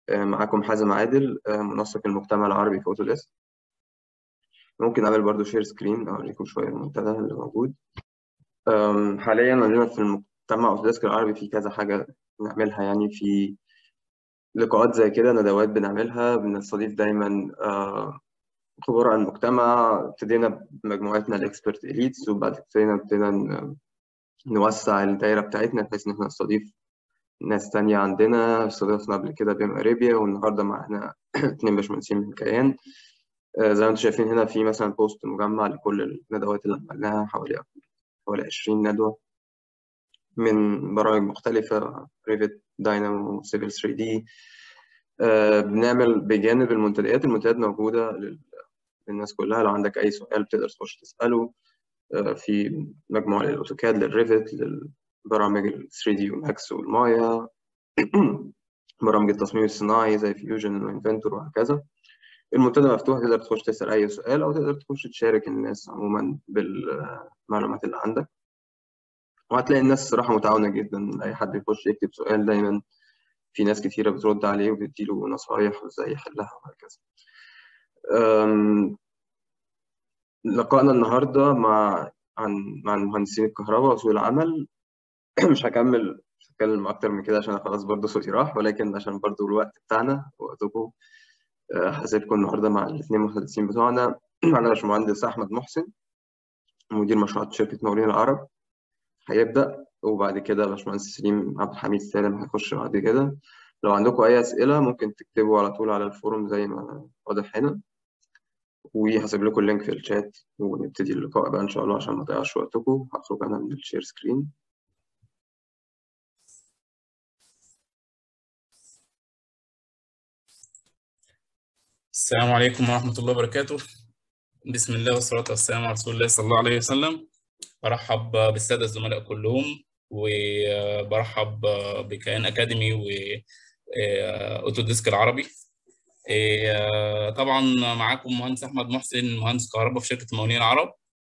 معاكم حازم عادل منسق المجتمع العربي في اوتوديسك ممكن اعمل برضو شير سكرين اوريكم شويه المنتدى اللي موجود حاليا عندنا في المجتمع اوتوديسك العربي في كذا حاجه بنعملها يعني في لقاءات زي كده ندوات بنعملها بنستضيف دايما خبراء المجتمع ابتدينا بمجموعتنا الاكسبرت اليتس وبعد كده ابتدينا نوسع الدايره بتاعتنا بحيث ان احنا نستضيف ناس تانية عندنا استضفنا قبل كده بيم اريبيا والنهارده معانا اتنين باشمهندسين من كيان زي ما انتم شايفين هنا في مثلا بوست مجمع لكل الندوات اللي عملناها حوالي حوالي 20 ندوة من برامج مختلفة ريفت داينامو سيفل 3 دي بنعمل بجانب المنتديات المنتديات موجودة للناس كلها لو عندك أي سؤال بتقدر تخش تسأله في مجموعة للأوتوكاد للريفت للبرامج ال 3 دي وماكس والمايا برامج التصميم الصناعي زي فيوجن وانفنتور وهكذا المنتدى مفتوح تقدر تخش تسأل أي سؤال أو تقدر تخش تشارك الناس عموما بالمعلومات اللي عندك وهتلاقي الناس صراحة متعاونة جدا أي حد يخش يكتب سؤال دايما في ناس كتيرة بترد عليه وبتديله نصايح وإزاي يحلها وهكذا لقائنا النهاردة مع عن مع مهندسين الكهرباء وسوق العمل مش هكمل مش هتكلم أكتر من كده عشان خلاص برضه صوتي راح ولكن عشان برضه الوقت بتاعنا ووقتكم هسيبكم النهارده مع الاثنين محدثين بتوعنا معانا باشمهندس احمد محسن مدير مشروعات شركه مقاولين العرب هيبدا وبعد كده باشمهندس سليم عبد الحميد سالم هيخش بعد كده لو عندكم اي اسئله ممكن تكتبوا على طول على الفورم زي ما واضح هنا وهسيب لكم اللينك في الشات ونبتدي اللقاء بقى ان شاء الله عشان ما اضيعش وقتكم هخرج انا من الشير سكرين السلام عليكم ورحمة الله وبركاته بسم الله والصلاة والسلام على رسول الله صلى الله عليه وسلم برحب بالسادة الزملاء كلهم وبرحب بكيان أكاديمي وأوتوديسك العربي طبعا معاكم مهندس أحمد محسن مهندس كهرباء في شركة مقاولين العرب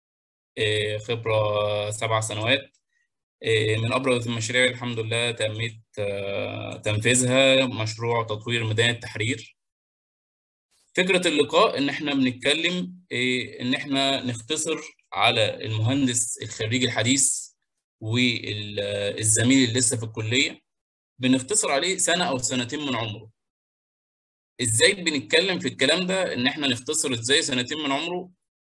خبرة سبع سنوات من أبرز المشاريع الحمد لله تميت تنفيذها مشروع تطوير ميدان التحرير فكرة اللقاء إن إحنا بنتكلم إن إحنا نختصر على المهندس الخريج الحديث والزميل اللي لسه في الكلية بنختصر عليه سنة أو سنتين من عمره. إزاي بنتكلم في الكلام ده إن إحنا نختصر إزاي سنتين من عمره؟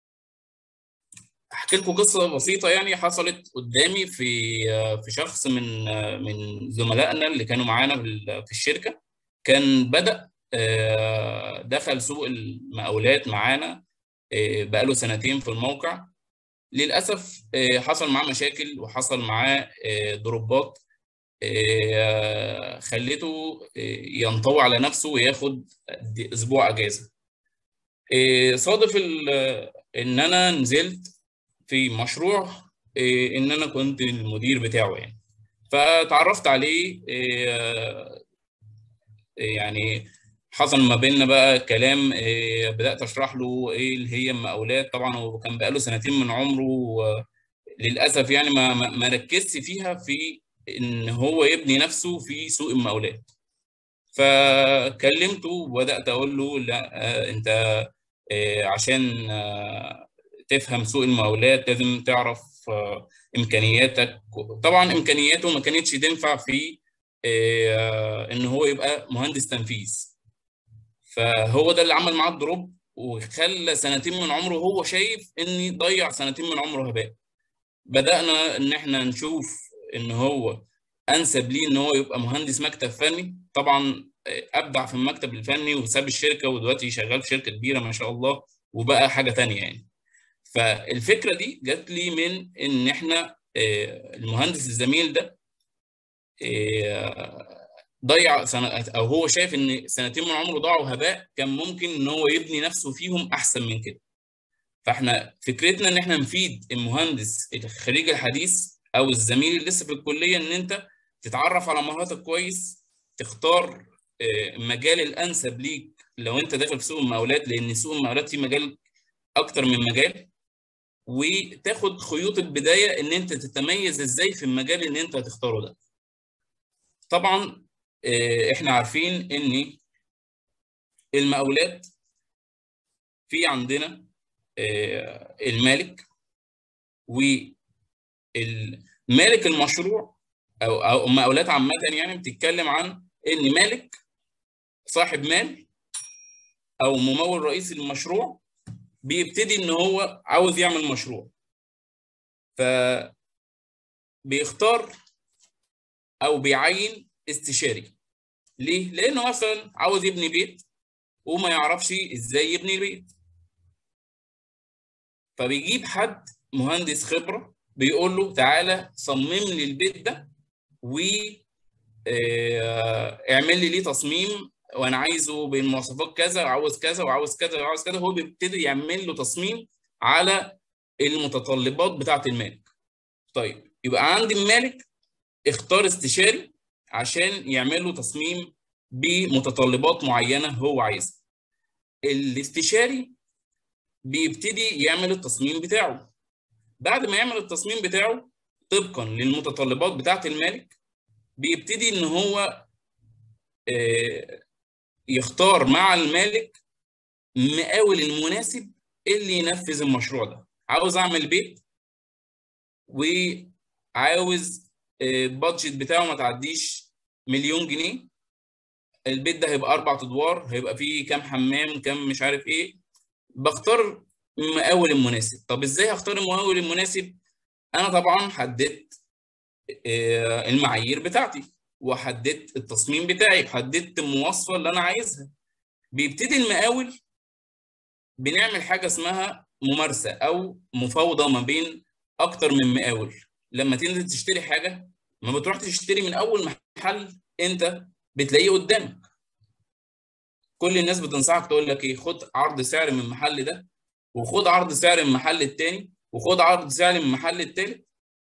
أحكي لكم قصة بسيطة يعني حصلت قدامي في في شخص من من زملائنا اللي كانوا معانا في الشركة كان بدأ دخل سوق المقاولات معانا بقاله سنتين في الموقع للأسف حصل معاه مشاكل وحصل معاه ضربات خلته ينطوي على نفسه وياخد أسبوع أجازة صادف إن أنا نزلت في مشروع إن أنا كنت المدير بتاعه يعني فتعرفت عليه يعني حصل ما بيننا بقى كلام بدات اشرح له ايه اللي هي المقاولات طبعا هو كان بقاله سنتين من عمره للاسف يعني ما ما ركزش فيها في ان هو يبني نفسه في سوق المقاولات فكلمته وبدات اقول له لا انت عشان تفهم سوق المقاولات لازم تعرف امكانياتك طبعا امكانياته ما كانتش تنفع في ان هو يبقى مهندس تنفيذ فهو ده اللي عمل معاه الدروب وخلى سنتين من عمره هو شايف ان ضيع سنتين من عمره هباء بدانا ان احنا نشوف ان هو انسب ليه ان هو يبقى مهندس مكتب فني طبعا ابدع في المكتب الفني وساب الشركه ودلوقتي شغال في شركه كبيره ما شاء الله وبقى حاجه تانية يعني فالفكره دي جات لي من ان احنا المهندس الزميل ده ضيع سنة او هو شايف ان سنتين من عمره ضاعوا هباء كان ممكن ان هو يبني نفسه فيهم احسن من كده فاحنا فكرتنا ان احنا نفيد المهندس الخريج الحديث او الزميل اللي لسه في الكليه ان انت تتعرف على مهاراتك كويس تختار المجال الانسب ليك لو انت داخل في سوق المقاولات لان سوق المقاولات فيه مجال اكتر من مجال وتاخد خيوط البدايه ان انت تتميز ازاي في المجال اللي انت هتختاره ده طبعا احنا عارفين ان المقاولات في عندنا المالك والمالك المشروع او او مقاولات عامه يعني بتتكلم عن ان مالك صاحب مال او ممول رئيسي للمشروع بيبتدي ان هو عاوز يعمل مشروع ف بيختار او بيعين استشاري ليه لانه مثلا عاوز يبني بيت وما يعرفش ازاي يبني البيت فبيجيب حد مهندس خبره بيقول له تعالى صمم لي البيت ده و اعمل لي ليه تصميم وانا عايزه بالمواصفات كذا وعاوز كذا وعاوز كذا وعاوز كذا هو بيبتدي يعمل له تصميم على المتطلبات بتاعه المالك طيب يبقى عندي المالك اختار استشاري عشان يعمل له تصميم بمتطلبات معينه هو عايزها الاستشاري بيبتدي يعمل التصميم بتاعه بعد ما يعمل التصميم بتاعه طبقا للمتطلبات بتاعه المالك بيبتدي ان هو يختار مع المالك المقاول المناسب اللي ينفذ المشروع ده عاوز اعمل بيت وعاوز البادجت بتاعه ما تعديش مليون جنيه البيت ده هيبقى اربع ادوار هيبقى فيه كام حمام كام مش عارف ايه بختار المقاول المناسب طب ازاي هختار المقاول المناسب انا طبعا حددت المعايير بتاعتي وحددت التصميم بتاعي وحددت المواصفه اللي انا عايزها بيبتدي المقاول بنعمل حاجه اسمها ممارسه او مفاوضه ما بين اكتر من مقاول لما تنزل تشتري حاجه ما بتروح تشتري من اول محل انت بتلاقيه قدامك كل الناس بتنصحك تقول لك ايه خد عرض سعر من المحل ده وخد عرض سعر من المحل التاني وخد عرض سعر من المحل التالت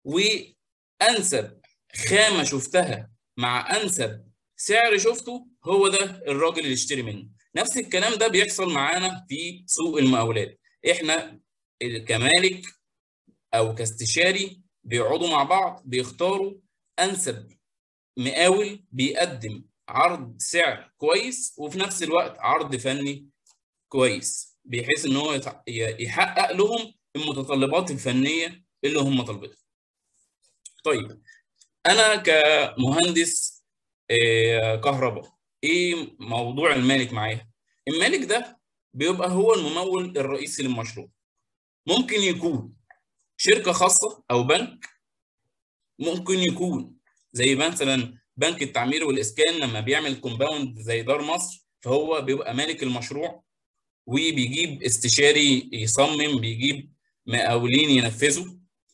وانسب خامه شفتها مع انسب سعر شفته هو ده الراجل اللي اشتري منه نفس الكلام ده بيحصل معانا في سوق المقاولات احنا كمالك او كاستشاري بيقعدوا مع بعض بيختاروا انسب مقاول بيقدم عرض سعر كويس وفي نفس الوقت عرض فني كويس بحيث ان هو يحقق لهم المتطلبات الفنيه اللي هم طالبينها. طيب انا كمهندس كهرباء ايه موضوع المالك معايا؟ المالك ده بيبقى هو الممول الرئيسي للمشروع. ممكن يكون شركه خاصه او بنك ممكن يكون زي مثلا بنك التعمير والاسكان لما بيعمل كومباوند زي دار مصر فهو بيبقى مالك المشروع وبيجيب استشاري يصمم بيجيب مقاولين ينفذوا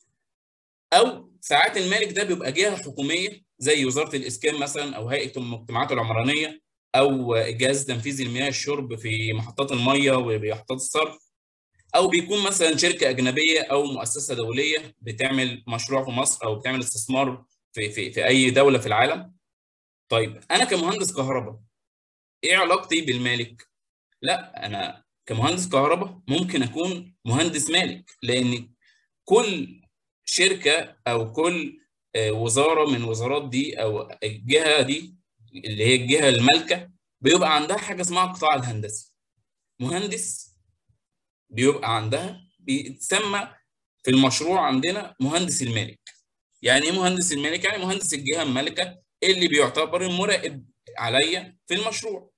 او ساعات المالك ده بيبقى جهه حكوميه زي وزاره الاسكان مثلا او هيئه المجتمعات العمرانيه او الجهاز التنفيذي لمياه الشرب في محطات الميه ومحطات الصرف او بيكون مثلا شركه اجنبيه او مؤسسه دوليه بتعمل مشروع في مصر او بتعمل استثمار في في في اي دوله في العالم طيب انا كمهندس كهرباء ايه علاقتي بالمالك لا انا كمهندس كهرباء ممكن اكون مهندس مالك لان كل شركه او كل وزاره من الوزارات دي او الجهه دي اللي هي الجهه المالكه بيبقى عندها حاجه اسمها القطاع الهندسي مهندس بيبقى عندها بيتسمى في المشروع عندنا مهندس المالك يعني ايه مهندس المالك يعني مهندس الجهه المالكه اللي بيعتبر المراقب عليا في المشروع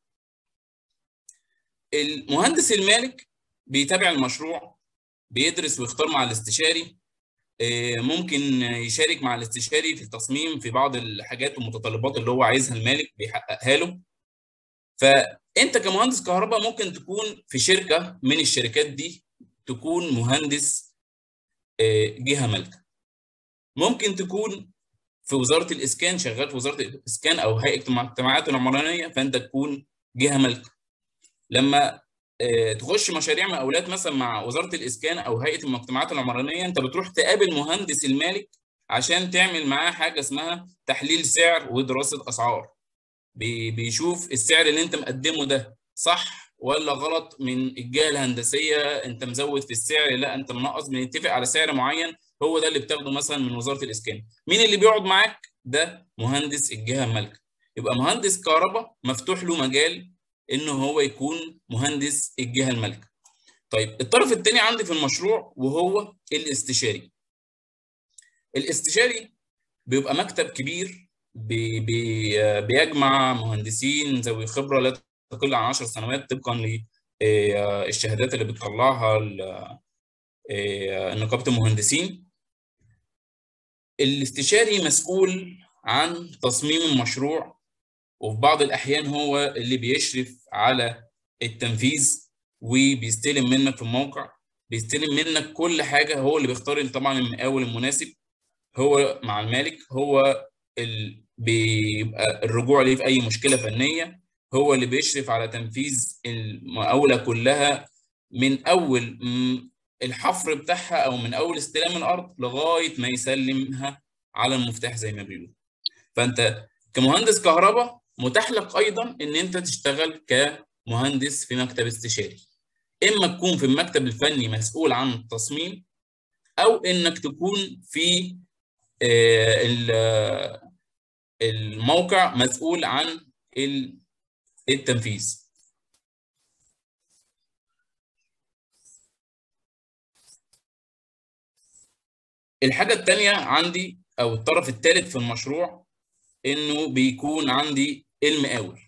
المهندس المالك بيتابع المشروع بيدرس ويختار مع الاستشاري ممكن يشارك مع الاستشاري في التصميم في بعض الحاجات والمتطلبات اللي هو عايزها المالك بيحققها له فانت كمهندس كهرباء ممكن تكون في شركه من الشركات دي تكون مهندس جهه مالكه ممكن تكون في وزاره الاسكان شغال في وزاره الاسكان او هيئه المجتمعات العمرانيه فانت تكون جهه مالكه لما تخش مشاريع مقاولات مثلا مع وزاره الاسكان او هيئه المجتمعات العمرانيه انت بتروح تقابل مهندس المالك عشان تعمل معاه حاجه اسمها تحليل سعر ودراسه اسعار بيشوف السعر اللي انت مقدمه ده صح ولا غلط من الجهه الهندسيه انت مزود في السعر لا انت منقص بنتفق على سعر معين هو ده اللي بتاخده مثلا من وزاره الاسكان مين اللي بيقعد معاك ده مهندس الجهه المالكه يبقى مهندس كهرباء مفتوح له مجال انه هو يكون مهندس الجهه المالكه طيب الطرف الثاني عندي في المشروع وهو الاستشاري الاستشاري بيبقى مكتب كبير بي بي بيجمع مهندسين ذوي خبره لا تقل عن 10 سنوات طبقا للشهادات اللي بتطلعها نقابه المهندسين الاستشاري مسؤول عن تصميم المشروع وفي بعض الأحيان هو اللي بيشرف على التنفيذ وبيستلم منك في الموقع بيستلم منك كل حاجة هو اللي بيختار طبعا المقاول المناسب هو مع المالك هو اللي بيبقى الرجوع ليه في أي مشكلة فنية هو اللي بيشرف على تنفيذ المقاولة كلها من أول الحفر بتاعها او من اول استلام الارض لغايه ما يسلمها على المفتاح زي ما بيقولوا فانت كمهندس كهرباء متاح لك ايضا ان انت تشتغل كمهندس في مكتب استشاري اما تكون في المكتب الفني مسؤول عن التصميم او انك تكون في الموقع مسؤول عن التنفيذ الحاجة التانية عندي أو الطرف الثالث في المشروع إنه بيكون عندي المقاول.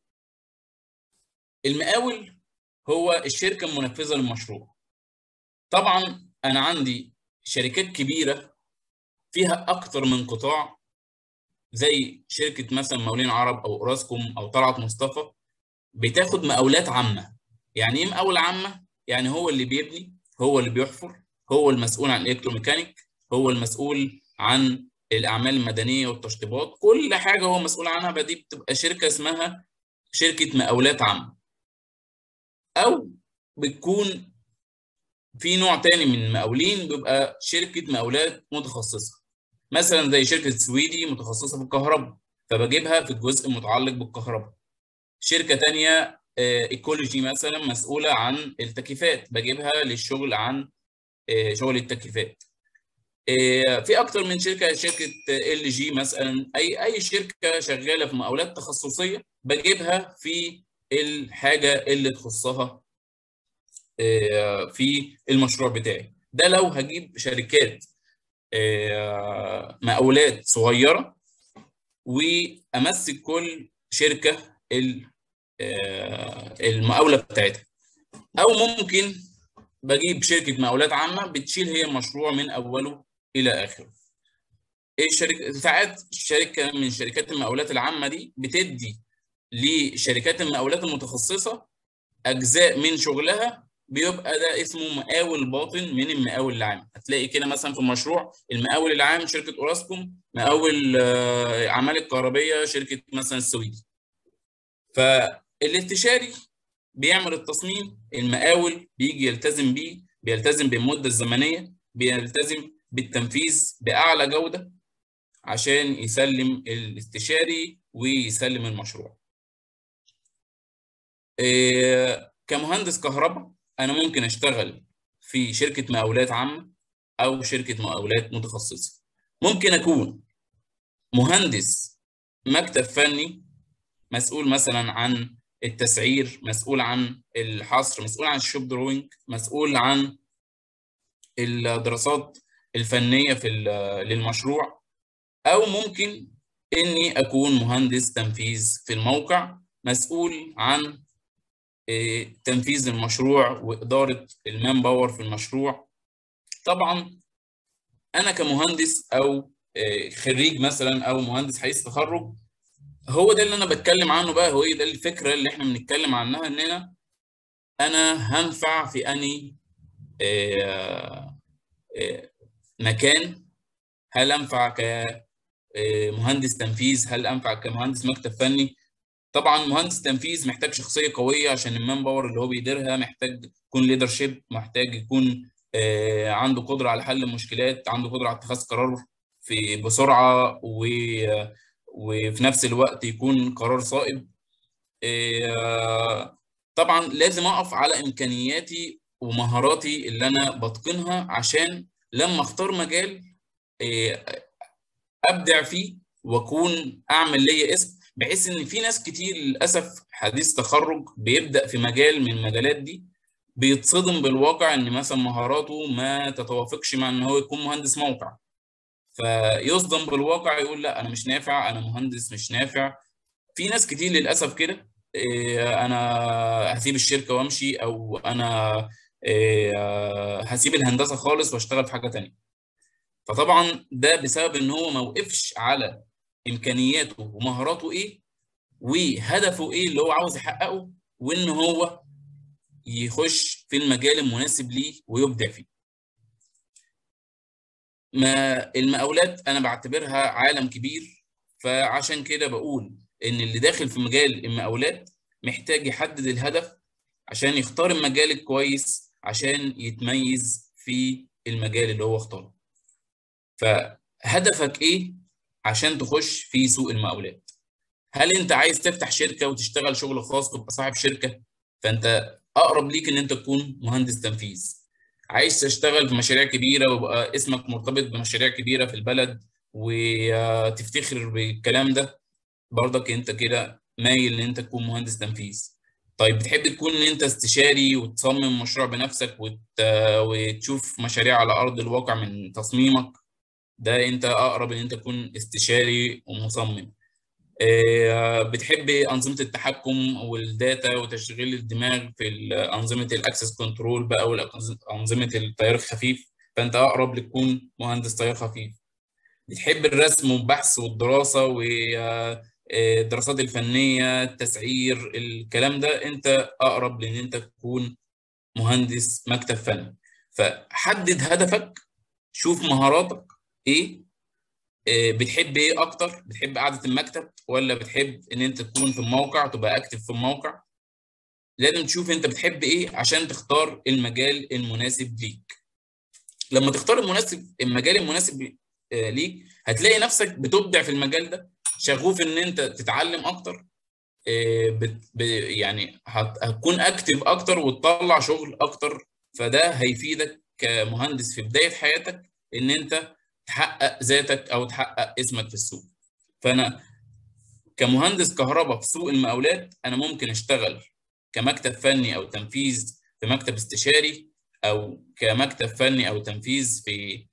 المقاول هو الشركة المنفذة للمشروع. طبعا أنا عندي شركات كبيرة فيها أكتر من قطاع زي شركة مثلا مقاولين عرب أو أوراسكوم أو طلعت مصطفى بتاخد مقاولات عامة. يعني إيه مقاول عامة؟ يعني هو اللي بيبني، هو اللي بيحفر، هو المسؤول عن الإلكتروميكانيك، هو المسؤول عن الاعمال المدنيه والتشطيبات كل حاجه هو مسؤول عنها بدي بتبقى شركه اسمها شركه مقاولات عامه او بتكون في نوع تاني من المقاولين بيبقى شركه مقاولات متخصصه مثلا زي شركه سويدي متخصصه في الكهرباء فبجيبها في الجزء المتعلق بالكهرباء شركه تانية ايكولوجي مثلا مسؤوله عن التكييفات بجيبها للشغل عن شغل التكييفات في اكتر من شركه شركه ال جي مثلا اي اي شركه شغاله في مقاولات تخصصيه بجيبها في الحاجه اللي تخصها في المشروع بتاعي ده لو هجيب شركات مقاولات صغيره وامسك كل شركه المقاوله بتاعتها او ممكن بجيب شركه مقاولات عامه بتشيل هي المشروع من اوله الى اخره. الشركه ساعات شركه من شركات المقاولات العامه دي بتدي لشركات المقاولات المتخصصه اجزاء من شغلها بيبقى ده اسمه مقاول باطن من المقاول العام هتلاقي كده مثلا في المشروع المقاول العام شركه اوراسكوم مقاول اعمال الكهربيه شركه مثلا السويدي فالاستشاري بيعمل التصميم المقاول بيجي يلتزم بيه بيلتزم بالمده الزمنيه بيلتزم بالتنفيذ باعلى جوده عشان يسلم الاستشاري ويسلم المشروع إيه كمهندس كهرباء انا ممكن اشتغل في شركه مقاولات عامه او شركه مقاولات متخصصه ممكن اكون مهندس مكتب فني مسؤول مثلا عن التسعير مسؤول عن الحصر مسؤول عن الشوب دروينج مسؤول عن الدراسات الفنيه في للمشروع او ممكن اني اكون مهندس تنفيذ في الموقع مسؤول عن تنفيذ المشروع واداره المان باور في المشروع طبعا انا كمهندس او خريج مثلا او مهندس حديث تخرج هو ده اللي انا بتكلم عنه بقى هو ده الفكره اللي احنا بنتكلم عنها اننا انا هنفع في اني مكان هل انفع كمهندس تنفيذ هل انفع كمهندس مكتب فني طبعا مهندس تنفيذ محتاج شخصيه قويه عشان المان باور اللي هو بيديرها محتاج يكون ليدرشيب محتاج يكون عنده قدره على حل المشكلات عنده قدره على اتخاذ قرار في بسرعه و وفي نفس الوقت يكون قرار صائب طبعا لازم اقف على امكانياتي ومهاراتي اللي انا بتقنها عشان لما اختار مجال ابدع فيه واكون اعمل ليا اسم بحيث ان في ناس كتير للاسف حديث تخرج بيبدا في مجال من المجالات دي بيتصدم بالواقع ان مثلا مهاراته ما تتوافقش مع ان هو يكون مهندس موقع فيصدم بالواقع يقول لا انا مش نافع انا مهندس مش نافع في ناس كتير للاسف كده إيه، انا هسيب الشركه وامشي او انا إيه، هسيب الهندسه خالص واشتغل في حاجه تانية فطبعا ده بسبب ان هو ما وقفش على امكانياته ومهاراته ايه وهدفه ايه اللي هو عاوز يحققه وان هو يخش في المجال المناسب ليه ويبدع فيه ما المقاولات انا بعتبرها عالم كبير فعشان كده بقول ان اللي داخل في مجال المقاولات محتاج يحدد الهدف عشان يختار المجال الكويس عشان يتميز في المجال اللي هو اختاره فهدفك ايه عشان تخش في سوق المقاولات هل انت عايز تفتح شركه وتشتغل شغل خاص تبقى صاحب شركه فانت اقرب ليك ان انت تكون مهندس تنفيذ عايز تشتغل في مشاريع كبيره ويبقى اسمك مرتبط بمشاريع كبيره في البلد وتفتخر بالكلام ده برضك انت كده مايل ان انت تكون مهندس تنفيذ طيب بتحب تكون ان انت استشاري وتصمم مشروع بنفسك وت... وتشوف مشاريع على ارض الواقع من تصميمك ده انت اقرب ان انت تكون استشاري ومصمم بتحب انظمه التحكم والداتا وتشغيل الدماغ في انظمه الاكسس كنترول بقى وانظمه التيار الخفيف فانت اقرب لتكون مهندس تيار خفيف بتحب الرسم والبحث والدراسه والدراسات الفنيه التسعير الكلام ده انت اقرب لان انت تكون مهندس مكتب فني فحدد هدفك شوف مهاراتك ايه بتحب ايه اكتر بتحب قعده المكتب ولا بتحب ان انت تكون في الموقع تبقى اكتف في الموقع لازم تشوف انت بتحب ايه عشان تختار المجال المناسب ليك لما تختار المناسب المجال المناسب ليك هتلاقي نفسك بتبدع في المجال ده شغوف ان انت تتعلم اكتر بت يعني هتكون اكتف اكتر وتطلع شغل اكتر فده هيفيدك كمهندس في بدايه حياتك ان انت تحقق ذاتك او تحقق اسمك في السوق فانا كمهندس كهرباء في سوق المقاولات انا ممكن اشتغل كمكتب فني او تنفيذ في مكتب استشاري او كمكتب فني او تنفيذ في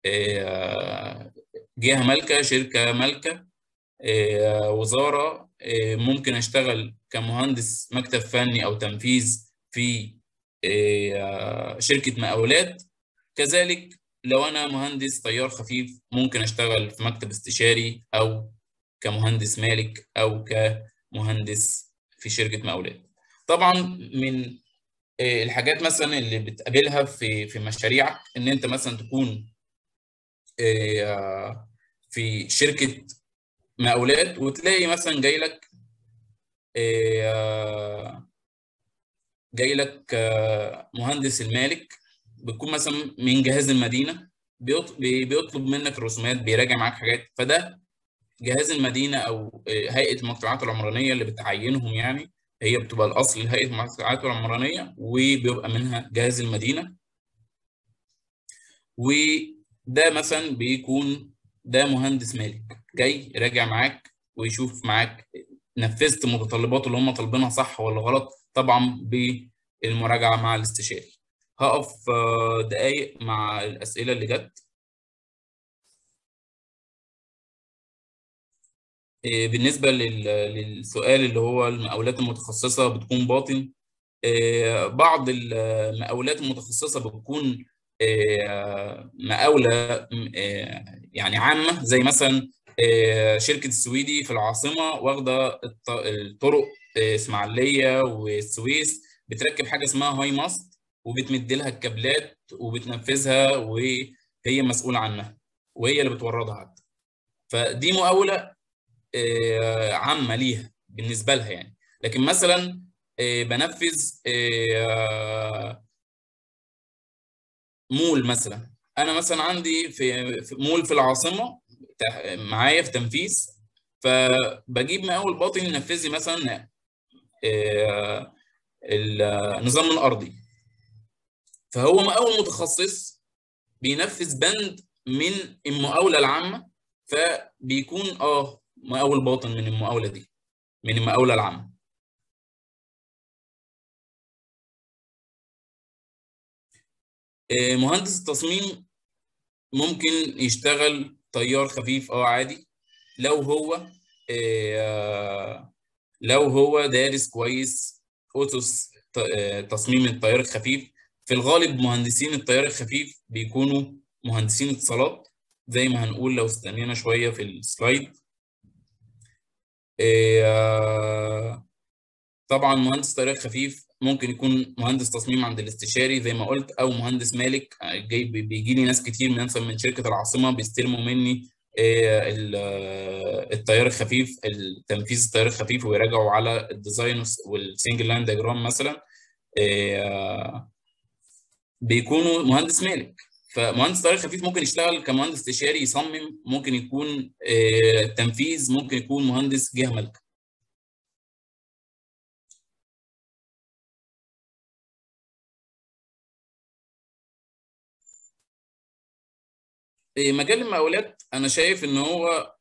جهه مالكه شركه مالكه وزاره ممكن اشتغل كمهندس مكتب فني او تنفيذ في شركه مقاولات كذلك لو انا مهندس طيار خفيف ممكن اشتغل في مكتب استشاري او كمهندس مالك او كمهندس في شركه مقاولات طبعا من الحاجات مثلا اللي بتقابلها في في مشاريعك ان انت مثلا تكون في شركه مقاولات وتلاقي مثلا جاي لك جاي لك مهندس المالك بتكون مثلا من جهاز المدينه بيطلب منك رسومات بيراجع معاك حاجات فده جهاز المدينه او هيئه المجتمعات العمرانيه اللي بتعينهم يعني هي بتبقى الاصل لهيئه المجتمعات العمرانيه وبيبقى منها جهاز المدينه وده مثلا بيكون ده مهندس مالك جاي يراجع معاك ويشوف معاك نفذت متطلباته اللي هم طالبينها صح ولا غلط طبعا بالمراجعه مع الاستشاري هقف دقايق مع الأسئلة اللي جت بالنسبة للسؤال اللي هو المقاولات المتخصصة بتكون باطن بعض المقاولات المتخصصة بتكون مقاولة يعني عامة زي مثلا شركة السويدي في العاصمة واخدة الطرق إسماعيلية والسويس بتركب حاجة اسمها هاي ماست وبتمد لها الكابلات وبتنفذها وهي مسؤولة عنها وهي اللي بتوردها حتى فدي مقاولة عامة ليها بالنسبة لها يعني لكن مثلا بنفذ مول مثلا انا مثلا عندي في مول في العاصمة معايا في تنفيذ فبجيب مقاول باطن ينفذ لي مثلا النظام الارضي فهو مقاول متخصص بينفذ بند من المقاوله العامه فبيكون اه مقاول باطن من المقاوله دي من المقاولة العامة مهندس التصميم ممكن يشتغل طيار خفيف اه عادي لو هو لو هو دارس كويس اسس تصميم الطيار الخفيف في الغالب مهندسين الطيار الخفيف بيكونوا مهندسين اتصالات زي ما هنقول لو استنينا شويه في السلايد طبعا مهندس الطيار الخفيف ممكن يكون مهندس تصميم عند الاستشاري زي ما قلت او مهندس مالك جاي بيجي لي ناس كتير مثلا من شركه العاصمه بيستلموا مني التيار الخفيف تنفيذ التيار الخفيف ويراجعوا على الديزاين والسنجل لاين دياجرام مثلا بيكونوا مهندس مالك فمهندس التيار الخفيف ممكن يشتغل كمهندس استشاري يصمم ممكن يكون تنفيذ ممكن يكون مهندس جهه مالكه مجال المقاولات انا شايف ان هو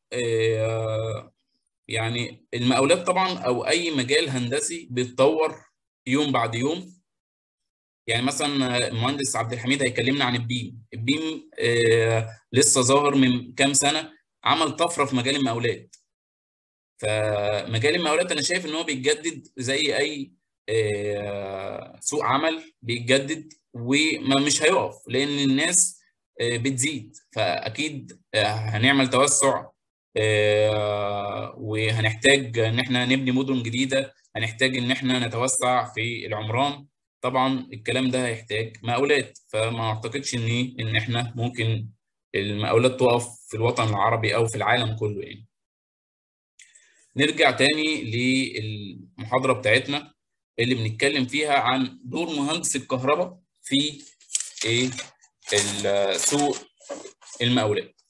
يعني المقاولات طبعا او اي مجال هندسي بيتطور يوم بعد يوم يعني مثلا المهندس عبد الحميد هيكلمنا عن البيم البيم لسه ظاهر من كام سنه عمل طفره في مجال المقاولات فمجال المقاولات انا شايف ان هو بيتجدد زي اي سوق عمل بيتجدد ومش هيقف لان الناس بتزيد فاكيد هنعمل توسع وهنحتاج ان احنا نبني مدن جديده هنحتاج ان احنا نتوسع في العمران طبعا الكلام ده هيحتاج مقاولات فما اعتقدش ان ان احنا ممكن المقاولات تقف في الوطن العربي او في العالم كله يعني نرجع تاني للمحاضره بتاعتنا اللي بنتكلم فيها عن دور مهندس الكهرباء في ايه سوق المقاولات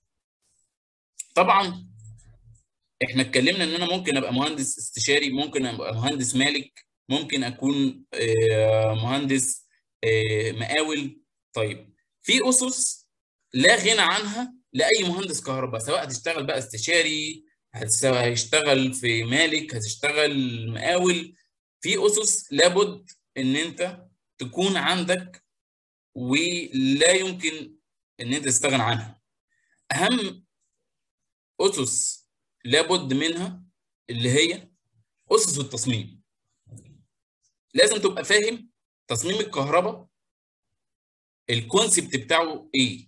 طبعا احنا اتكلمنا ان انا ممكن ابقى مهندس استشاري ممكن ابقى مهندس مالك ممكن اكون مهندس مقاول طيب في اسس لا غنى عنها لاي مهندس كهرباء سواء هتشتغل بقى استشاري هتشتغل في مالك هتشتغل مقاول في اسس لابد ان انت تكون عندك ولا يمكن ان انت تستغنى عنها اهم اسس لابد منها اللي هي اسس التصميم لازم تبقى فاهم تصميم الكهرباء الكونسبت بتاعه ايه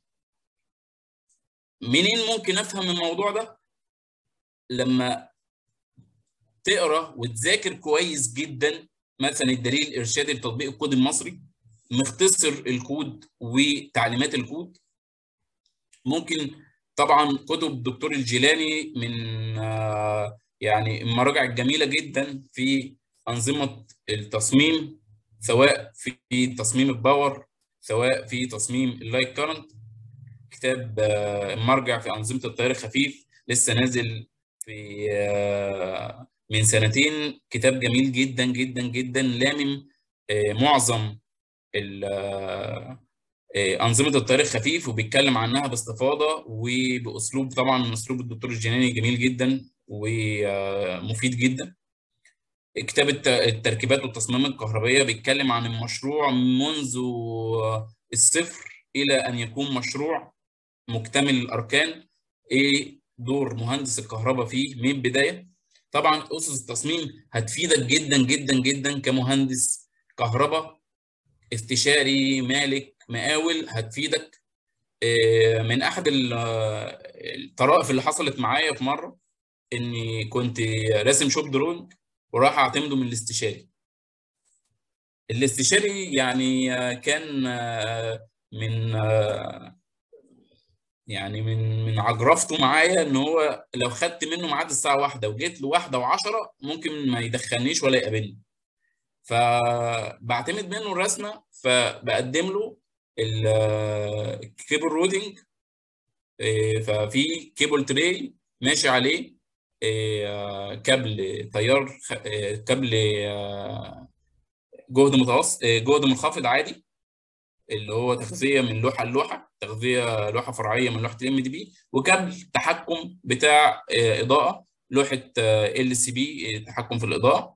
منين ممكن افهم الموضوع ده لما تقرا وتذاكر كويس جدا مثلا الدليل الارشادي لتطبيق الكود المصري مختصر الكود وتعليمات الكود ممكن طبعا كتب الدكتور الجيلاني من يعني المراجع الجميله جدا في انظمه التصميم سواء في تصميم الباور سواء في تصميم اللايت كارنت كتاب مرجع في انظمه التيار الخفيف لسه نازل في من سنتين كتاب جميل جدا جدا جدا لامم معظم أنظمة التيار الخفيف وبيتكلم عنها باستفاضة وبأسلوب طبعا أسلوب الدكتور الجناني جميل جدا ومفيد جدا كتاب التركيبات والتصميم الكهربية بيتكلم عن المشروع منذ الصفر إلى أن يكون مشروع مكتمل الأركان إيه دور مهندس الكهرباء فيه من البداية طبعا أسس التصميم هتفيدك جدا جدا جدا كمهندس كهرباء استشاري مالك مقاول هتفيدك من احد الطرائف اللي حصلت معايا في مره اني كنت راسم شوب درونج وراح اعتمده من الاستشاري الاستشاري يعني كان من يعني من من عجرفته معايا ان هو لو خدت منه ميعاد الساعه واحدة وجيت له واحدة وعشرة ممكن ما يدخلنيش ولا يقابلني فبعتمد منه الرسمه فبقدم له الكيبل رودنج ففي كيبل تري ماشي عليه كابل تيار كابل جهد متوسط جهد منخفض عادي اللي هو تغذيه من لوحه للوحه تغذيه لوحه فرعيه من لوحه الام دي بي وكابل تحكم بتاع اضاءه لوحه ال سي بي تحكم في الاضاءه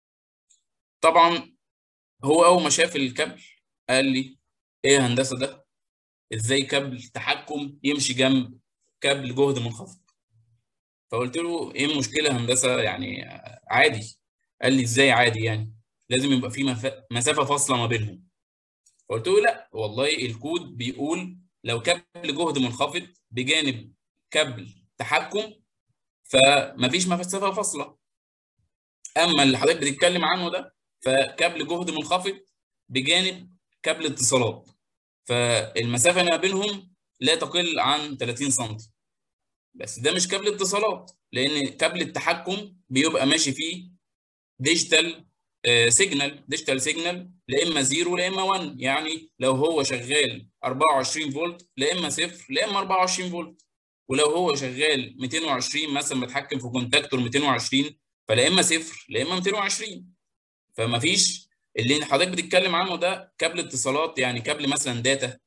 طبعا هو اول ما شاف الكابل قال لي ايه يا هندسه ده ازاي كابل تحكم يمشي جنب كابل جهد منخفض فقلت له ايه المشكله هندسه يعني عادي قال لي ازاي عادي يعني لازم يبقى في مسافه فاصله ما بينهم قلت له لا والله الكود بيقول لو كابل جهد منخفض بجانب كابل تحكم فمفيش مسافه فاصله اما اللي حضرتك بتتكلم عنه ده فكابل جهد منخفض بجانب كابل اتصالات فالمسافه ما بينهم لا تقل عن 30 سم بس ده مش كابل اتصالات لان كابل التحكم بيبقى ماشي فيه ديجيتال سيجنال ديجيتال سيجنال لا اما 0 لا اما 1 يعني لو هو شغال 24 فولت لا اما 0 لا اما 24 فولت ولو هو شغال 220 مثلا متحكم في كونتاكتور 220 فلا اما 0 لا اما 220 فما فيش اللي حضرتك بتتكلم عنه ده كابل اتصالات يعني كابل مثلا داتا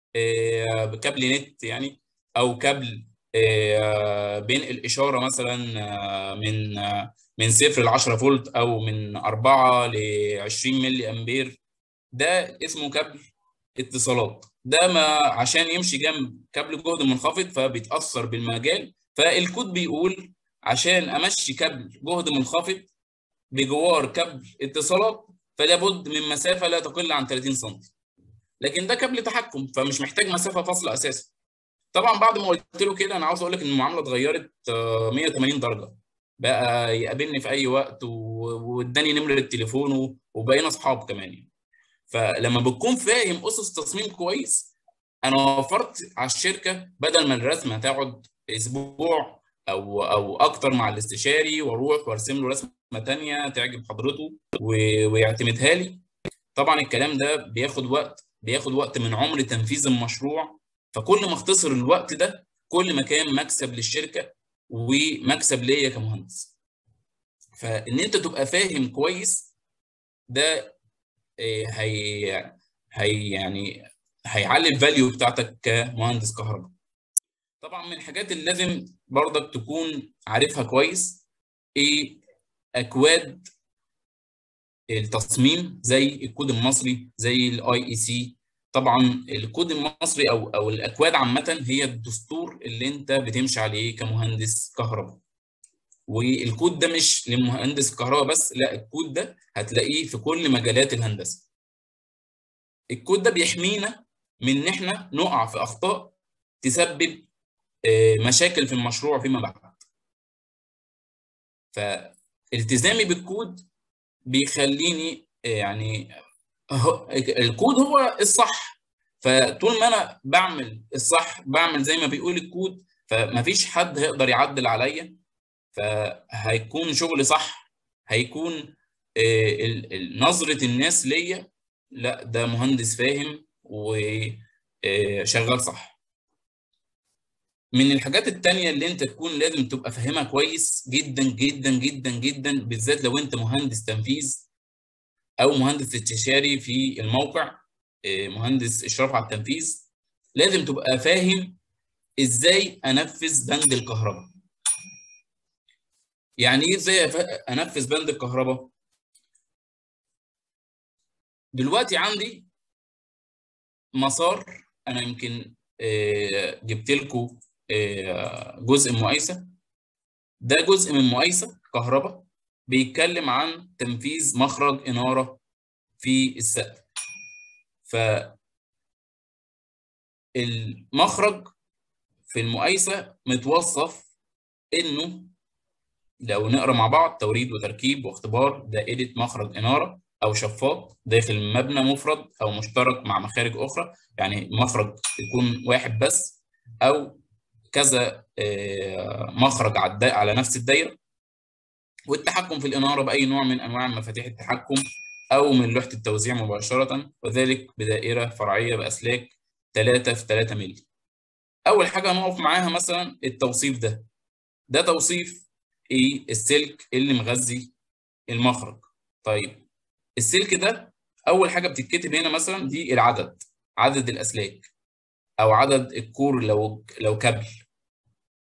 كابل نت يعني او كابل بينقل اشاره مثلا من من 0 ل 10 فولت او من 4 ل 20 ملي امبير ده اسمه كابل اتصالات ده ما عشان يمشي جنب كابل جهد منخفض فبيتاثر بالمجال فالكود بيقول عشان امشي كابل جهد منخفض بجوار كابل اتصالات فلا بد من مسافه لا تقل عن 30 سم لكن ده كابل تحكم فمش محتاج مسافه فاصله اساسا طبعا بعد ما قلت له كده انا عاوز اقول لك ان المعامله اتغيرت 180 درجه بقى يقابلني في اي وقت واداني نمره تليفونه وبقينا اصحاب كمان يعني. فلما بتكون فاهم اسس تصميم كويس انا وفرت على الشركه بدل ما الرسمه تقعد اسبوع او او اكتر مع الاستشاري واروح وارسم له رسمه ثانيه تعجب حضرته ويعتمدها لي طبعا الكلام ده بياخد وقت بياخد وقت من عمر تنفيذ المشروع فكل ما اختصر الوقت ده كل ما كان مكسب للشركه ومكسب ليا كمهندس فان انت تبقى فاهم كويس ده هي هي يعني هيعلي الفاليو بتاعتك كمهندس كهرباء طبعا من الحاجات اللي لازم برضك تكون عارفها كويس ايه اكواد التصميم زي الكود المصري زي الاي اي سي طبعا الكود المصري او او الاكواد عامه هي الدستور اللي انت بتمشي عليه كمهندس كهرباء والكود ده مش لمهندس الكهرباء بس لا الكود ده هتلاقيه في كل مجالات الهندسه الكود ده بيحمينا من ان احنا نقع في اخطاء تسبب مشاكل في المشروع فيما بعد فالتزامي بالكود بيخليني يعني الكود هو الصح فطول ما انا بعمل الصح بعمل زي ما بيقول الكود فمفيش حد هيقدر يعدل عليا فهيكون شغل صح هيكون نظرة الناس ليا لا ده مهندس فاهم وشغال صح من الحاجات التانية اللي انت تكون لازم تبقى فاهمها كويس جدا جدا جدا جدا بالذات لو انت مهندس تنفيذ او مهندس استشاري في الموقع مهندس اشراف على التنفيذ لازم تبقى فاهم ازاي انفذ بند الكهرباء يعني ايه ازاي انفذ بند الكهرباء دلوقتي عندي مسار انا يمكن جبت لكم جزء مقايسه ده جزء من مقايسه كهرباء بيتكلم عن تنفيذ مخرج اناره في السقف ف المخرج في المقايسه متوصف انه لو نقرا مع بعض توريد وتركيب واختبار دائره مخرج اناره او شفاط داخل مبنى مفرد او مشترك مع مخارج اخرى يعني مخرج يكون واحد بس او كذا مخرج على نفس الدايره والتحكم في الاناره باي نوع من انواع مفاتيح التحكم او من لوحه التوزيع مباشره وذلك بدائره فرعيه باسلاك 3 في 3 مللي اول حاجه هنقف معاها مثلا التوصيف ده ده توصيف ايه السلك اللي مغذي المخرج طيب السلك ده اول حاجه بتتكتب هنا مثلا دي العدد عدد الاسلاك او عدد الكور لو لو كابل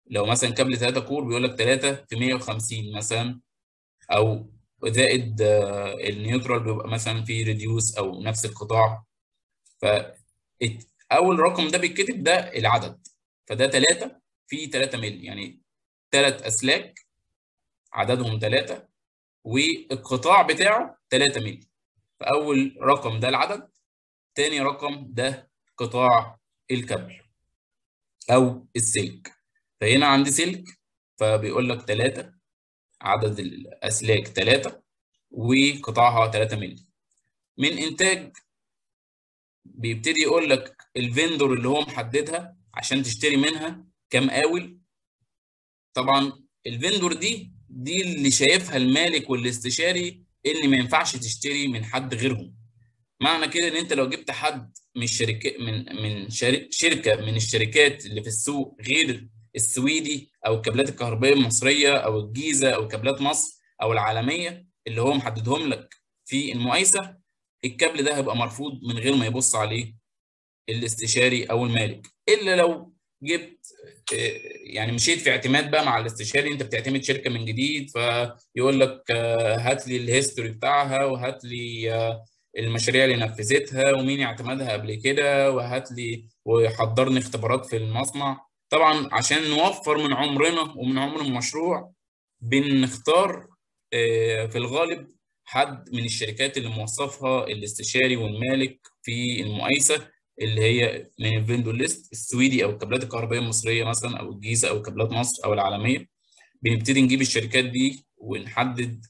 لو مثلا كابل 3 كور بيقول لك 3 في 150 مثلا او زائد النيوترال بيبقى مثلا في ريديوس او نفس القطاع ف اول رقم ده بيتكتب ده العدد فده 3 في 3 مللي يعني ثلاث اسلاك عددهم 3 والقطاع بتاعه 3 مللي فاول رقم ده العدد تاني رقم ده قطاع الكابل او السلك فهنا عندي سلك فبيقول لك 3 عدد الاسلاك 3 وقطاعها 3 مللي من انتاج بيبتدي يقول لك الفندور اللي هو محددها عشان تشتري منها كام قاول طبعا الفندور دي دي اللي شايفها المالك والاستشاري ان ما ينفعش تشتري من حد غيرهم معنى كده ان انت لو جبت حد من الشركه من من شركه من الشركات اللي في السوق غير السويدي او الكابلات الكهربائيه المصريه او الجيزه او كابلات مصر او العالميه اللي هو محددهم لك في المقايسه الكابل ده هيبقى مرفوض من غير ما يبص عليه الاستشاري او المالك الا لو جبت يعني مشيت في اعتماد بقى مع الاستشاري انت بتعتمد شركه من جديد فيقول لك هات لي الهيستوري بتاعها وهات لي المشاريع اللي نفذتها ومين اعتمدها قبل كده وهات لي وحضرني اختبارات في المصنع طبعا عشان نوفر من عمرنا ومن عمر المشروع بنختار في الغالب حد من الشركات اللي موصفها الاستشاري والمالك في المقايسه اللي هي من الفيندور ليست السويدي او الكابلات الكهربائيه المصريه مثلا او الجيزه او كابلات مصر او العالميه بنبتدي نجيب الشركات دي ونحدد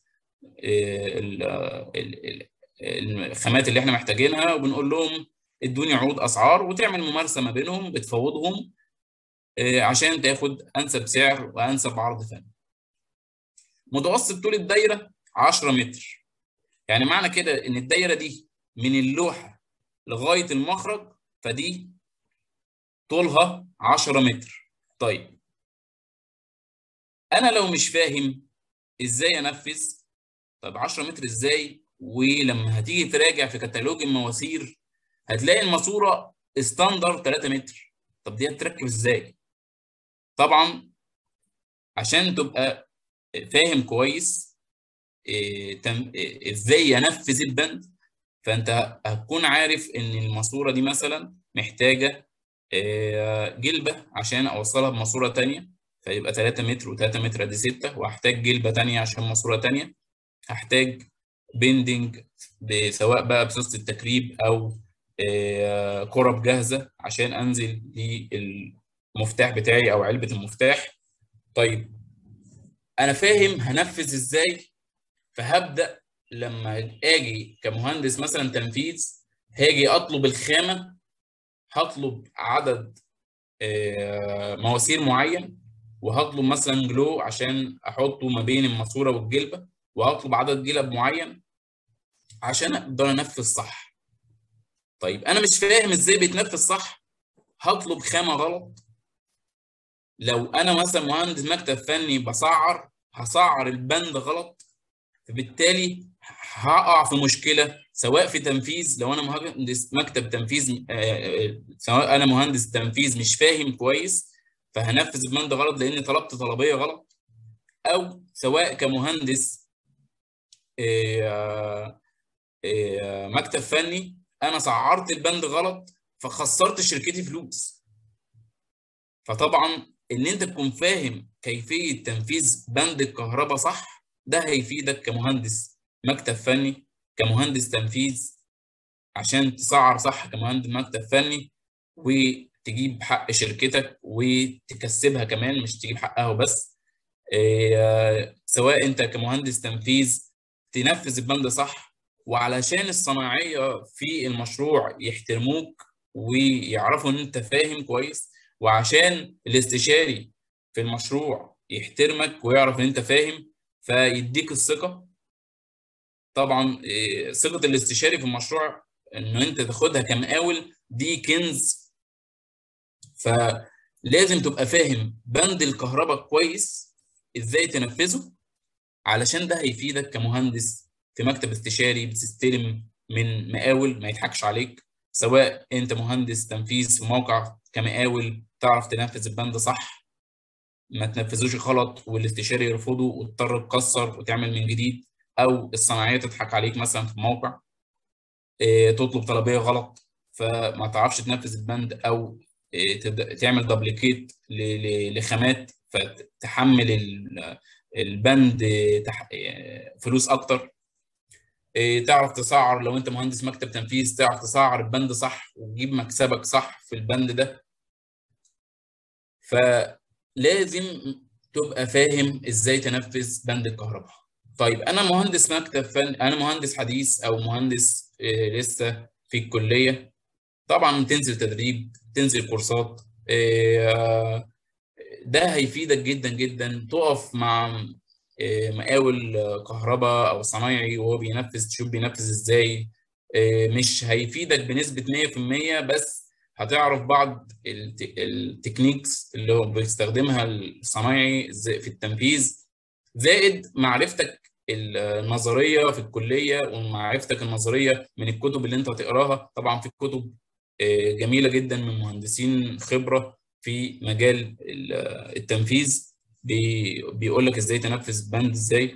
الخامات اللي احنا محتاجينها وبنقول لهم ادوني عروض اسعار وتعمل ممارسه ما بينهم بتفاوضهم عشان تاخد انسب سعر وانسب عرض فني. متوسط طول الدايره 10 متر. يعني معنى كده ان الدايره دي من اللوحه لغايه المخرج فدي طولها 10 متر. طيب انا لو مش فاهم ازاي انفذ طب 10 متر ازاي ولما هتيجي تراجع في كتالوج المواسير هتلاقي الماسوره استاندر 3 متر طب دي هتركب ازاي طبعا عشان تبقى فاهم كويس ازاي انفذ البند فانت هتكون عارف ان الماسوره دي مثلا محتاجه جلبه عشان اوصلها بماسوره ثانيه فيبقى 3 متر و3 متر ادي 6 وهحتاج جلبه ثانيه عشان ماسوره ثانيه هحتاج بيندنج سواء بقى بسوسه التكريب او كرب جاهزه عشان انزل للمفتاح بتاعي او علبه المفتاح طيب انا فاهم هنفذ ازاي فهبدا لما اجي كمهندس مثلا تنفيذ هاجي اطلب الخامه هطلب عدد مواسير معين وهطلب مثلا جلو عشان احطه ما بين الماسوره والجلبه وهطلب عدد جلب معين عشان اقدر انفذ صح طيب انا مش فاهم ازاي بيتنفذ صح هطلب خامه غلط لو انا مثلا مهندس مكتب فني بسعر هسعر البند غلط فبالتالي هقع في مشكله سواء في تنفيذ لو انا مهندس مكتب تنفيذ سواء انا مهندس تنفيذ مش فاهم كويس فهنفذ البند غلط لاني طلبت طلبيه غلط او سواء كمهندس مكتب فني انا سعرت البند غلط فخسرت شركتي فلوس فطبعا ان انت تكون فاهم كيفيه تنفيذ بند الكهرباء صح ده هيفيدك كمهندس مكتب فني كمهندس تنفيذ عشان تسعر صح كمهندس مكتب فني وتجيب حق شركتك وتكسبها كمان مش تجيب حقها وبس سواء انت كمهندس تنفيذ تنفذ البند صح وعلشان الصناعيه في المشروع يحترموك ويعرفوا ان انت فاهم كويس وعشان الاستشاري في المشروع يحترمك ويعرف ان انت فاهم فيديك الثقه طبعا ثقه الاستشاري في المشروع انه انت تاخدها كمقاول دي كنز فلازم تبقى فاهم بند الكهرباء كويس ازاي تنفذه علشان ده هيفيدك كمهندس في مكتب استشاري بتستلم من مقاول ما يضحكش عليك سواء انت مهندس تنفيذ في موقع كمقاول تعرف تنفذ البند صح ما تنفذوش غلط والاستشاري يرفضه وتضطر تكسر وتعمل من جديد او الصناعيه تضحك عليك مثلا في موقع تطلب طلبيه غلط فما تعرفش تنفذ البند او تعمل دبليكيت لخامات فتحمل البند فلوس اكتر تعرف تسعر لو انت مهندس مكتب تنفيذ تعرف تسعر البند صح وتجيب مكسبك صح في البند ده فلازم تبقى فاهم ازاي تنفذ بند الكهرباء طيب انا مهندس مكتب فن انا مهندس حديث او مهندس لسه في الكليه طبعا تنزل تدريب تنزل كورسات ده هيفيدك جدا جدا تقف مع مقاول كهرباء او صنايعي وهو بينفذ تشوف بينفذ ازاي مش هيفيدك بنسبه 100% بس هتعرف بعض التكنيكس اللي هو بيستخدمها الصنايعي في التنفيذ زائد معرفتك النظريه في الكليه ومعرفتك النظريه من الكتب اللي انت هتقراها طبعا في كتب جميله جدا من مهندسين خبره في مجال التنفيذ بيقول لك ازاي تنفذ بند ازاي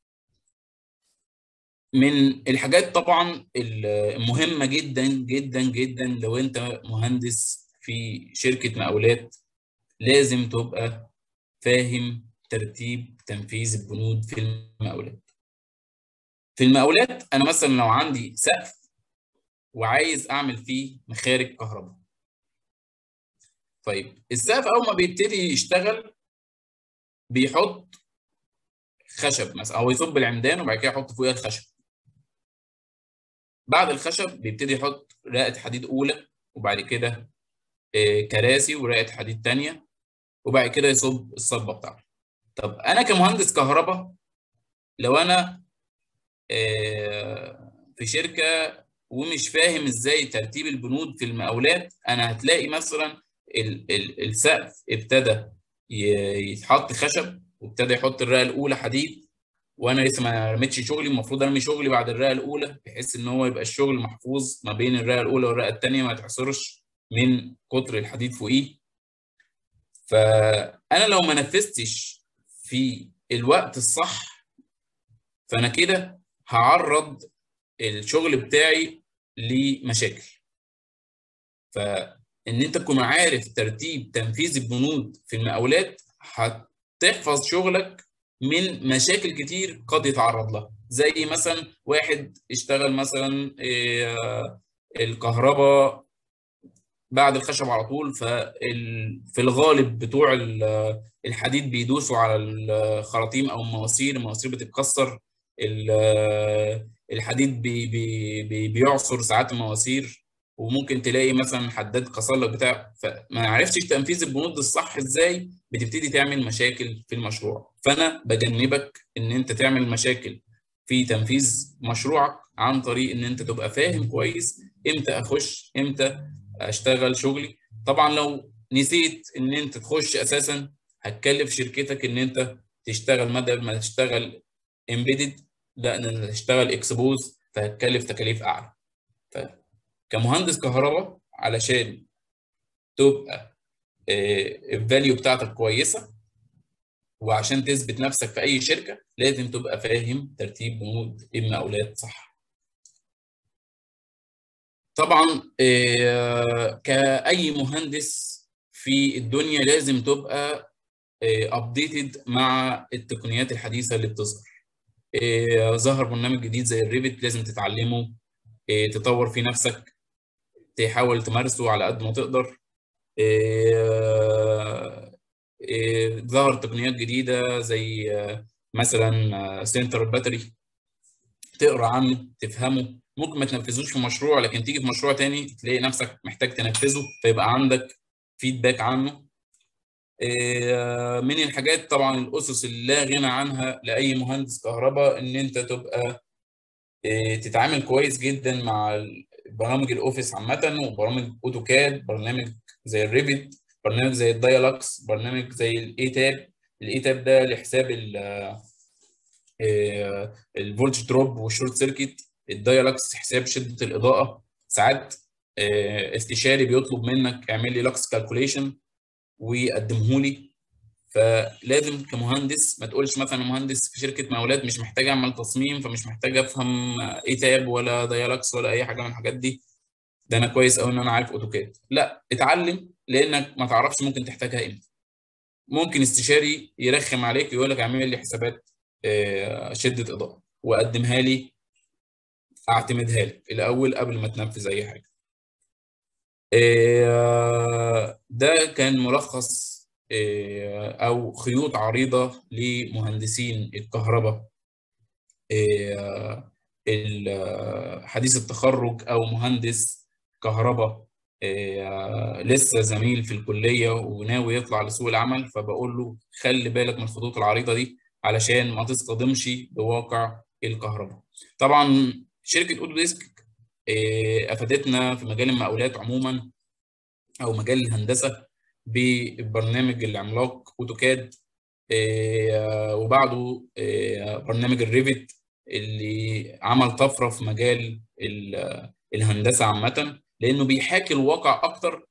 من الحاجات طبعا المهمه جدا جدا جدا لو انت مهندس في شركه مقاولات لازم تبقى فاهم ترتيب تنفيذ البنود في المقاولات في المقاولات انا مثلا لو عندي سقف وعايز اعمل فيه مخارج كهرباء طيب السقف اول ما بيبتدي يشتغل بيحط خشب مثلا او يصب العمدان وبعد كده يحط فوقها الخشب بعد الخشب بيبتدي يحط رقه حديد اولى وبعد كده كراسي ورقه حديد ثانيه وبعد كده يصب الصبه بتاعته طب انا كمهندس كهرباء لو انا في شركه ومش فاهم ازاي ترتيب البنود في المقاولات انا هتلاقي مثلا السقف ابتدى يتحط خشب وابتدى يحط الرقه الاولى حديد وانا لسه ما رميتش شغلي المفروض ارمي شغلي بعد الرقه الاولى بحيث ان هو يبقى الشغل محفوظ ما بين الرقه الاولى والرقه الثانيه ما يتعصرش من كتر الحديد فوقيه فانا لو ما نفذتش في الوقت الصح فانا كده هعرض الشغل بتاعي لمشاكل فان انت تكون عارف ترتيب تنفيذ البنود في المقاولات هتحفظ شغلك من مشاكل كتير قد يتعرض لها زي مثلا واحد اشتغل مثلا الكهرباء بعد الخشب على طول ففي الغالب بتوع الحديد بيدوسوا على الخراطيم او المواسير المواسير بتتكسر الحديد بي بي بيعصر ساعات المواسير وممكن تلاقي مثلا حداد كسر لك بتاع فما عرفتش تنفيذ البنود الصح ازاي بتبتدي تعمل مشاكل في المشروع فانا بجنبك ان انت تعمل مشاكل في تنفيذ مشروعك عن طريق ان انت تبقى فاهم كويس امتى اخش امتى اشتغل شغلي طبعا لو نسيت ان انت تخش اساسا هتكلف شركتك ان انت تشتغل بدل ما تشتغل امبيدد لا ان تشتغل اكسبوز فهتكلف تكاليف اعلى كمهندس كهرباء علشان تبقى الفاليو بتاعتك كويسه وعشان تثبت نفسك في اي شركه لازم تبقى فاهم ترتيب بنود المقاولات صح طبعا كاي مهندس في الدنيا لازم تبقى ابديتد مع التقنيات الحديثه اللي بتظهر ظهر برنامج جديد زي الريفت لازم تتعلمه تطور فيه نفسك تحاول تمارسه على قد ما تقدر ظهر تقنيات جديده زي مثلا سنتر باتري تقرا عنه تفهمه ممكن ما تنفذوش في مشروع لكن تيجي في مشروع تاني تلاقي نفسك محتاج تنفذه فيبقى عندك فيدباك عنه من الحاجات طبعا الاسس اللي لا غنى عنها لاي مهندس كهرباء ان انت تبقى تتعامل كويس جدا مع برامج الاوفيس عامه وبرامج اوتوكاد برنامج زي الريفت برنامج زي الدايلكس برنامج زي الاي تاب الاي تاب ده لحساب الفولت دروب والشورت سيركت الدايلكس حساب شده الاضاءه ساعات استشاري بيطلب منك اعمل لي لكس كالكوليشن وقدمه لي فلازم كمهندس ما تقولش مثلا مهندس في شركه مقاولات مش محتاج اعمل تصميم فمش محتاج افهم ايتاب ولا دايالكس ولا اي حاجه من الحاجات دي ده انا كويس قوي ان انا عارف اوتوكاد لا اتعلم لانك ما تعرفش ممكن تحتاجها امتى ممكن استشاري يرخم عليك يقول لك اعمل لي حسابات شده اضاءه وقدمها لي اعتمدها لك الاول قبل ما تنفذ اي حاجه ده كان ملخص او خيوط عريضه لمهندسين الكهرباء حديث التخرج او مهندس كهرباء لسه زميل في الكليه وناوي يطلع لسوق العمل فبقول له خلي بالك من الخطوط العريضه دي علشان ما تصطدمش بواقع الكهرباء طبعا شركه اوديسك افادتنا في مجال المقاولات عموما او مجال الهندسه ببرنامج العملاق اوتوكاد وبعده برنامج الريفت اللي عمل طفره في مجال الهندسه عامه لانه بيحاكي الواقع اكتر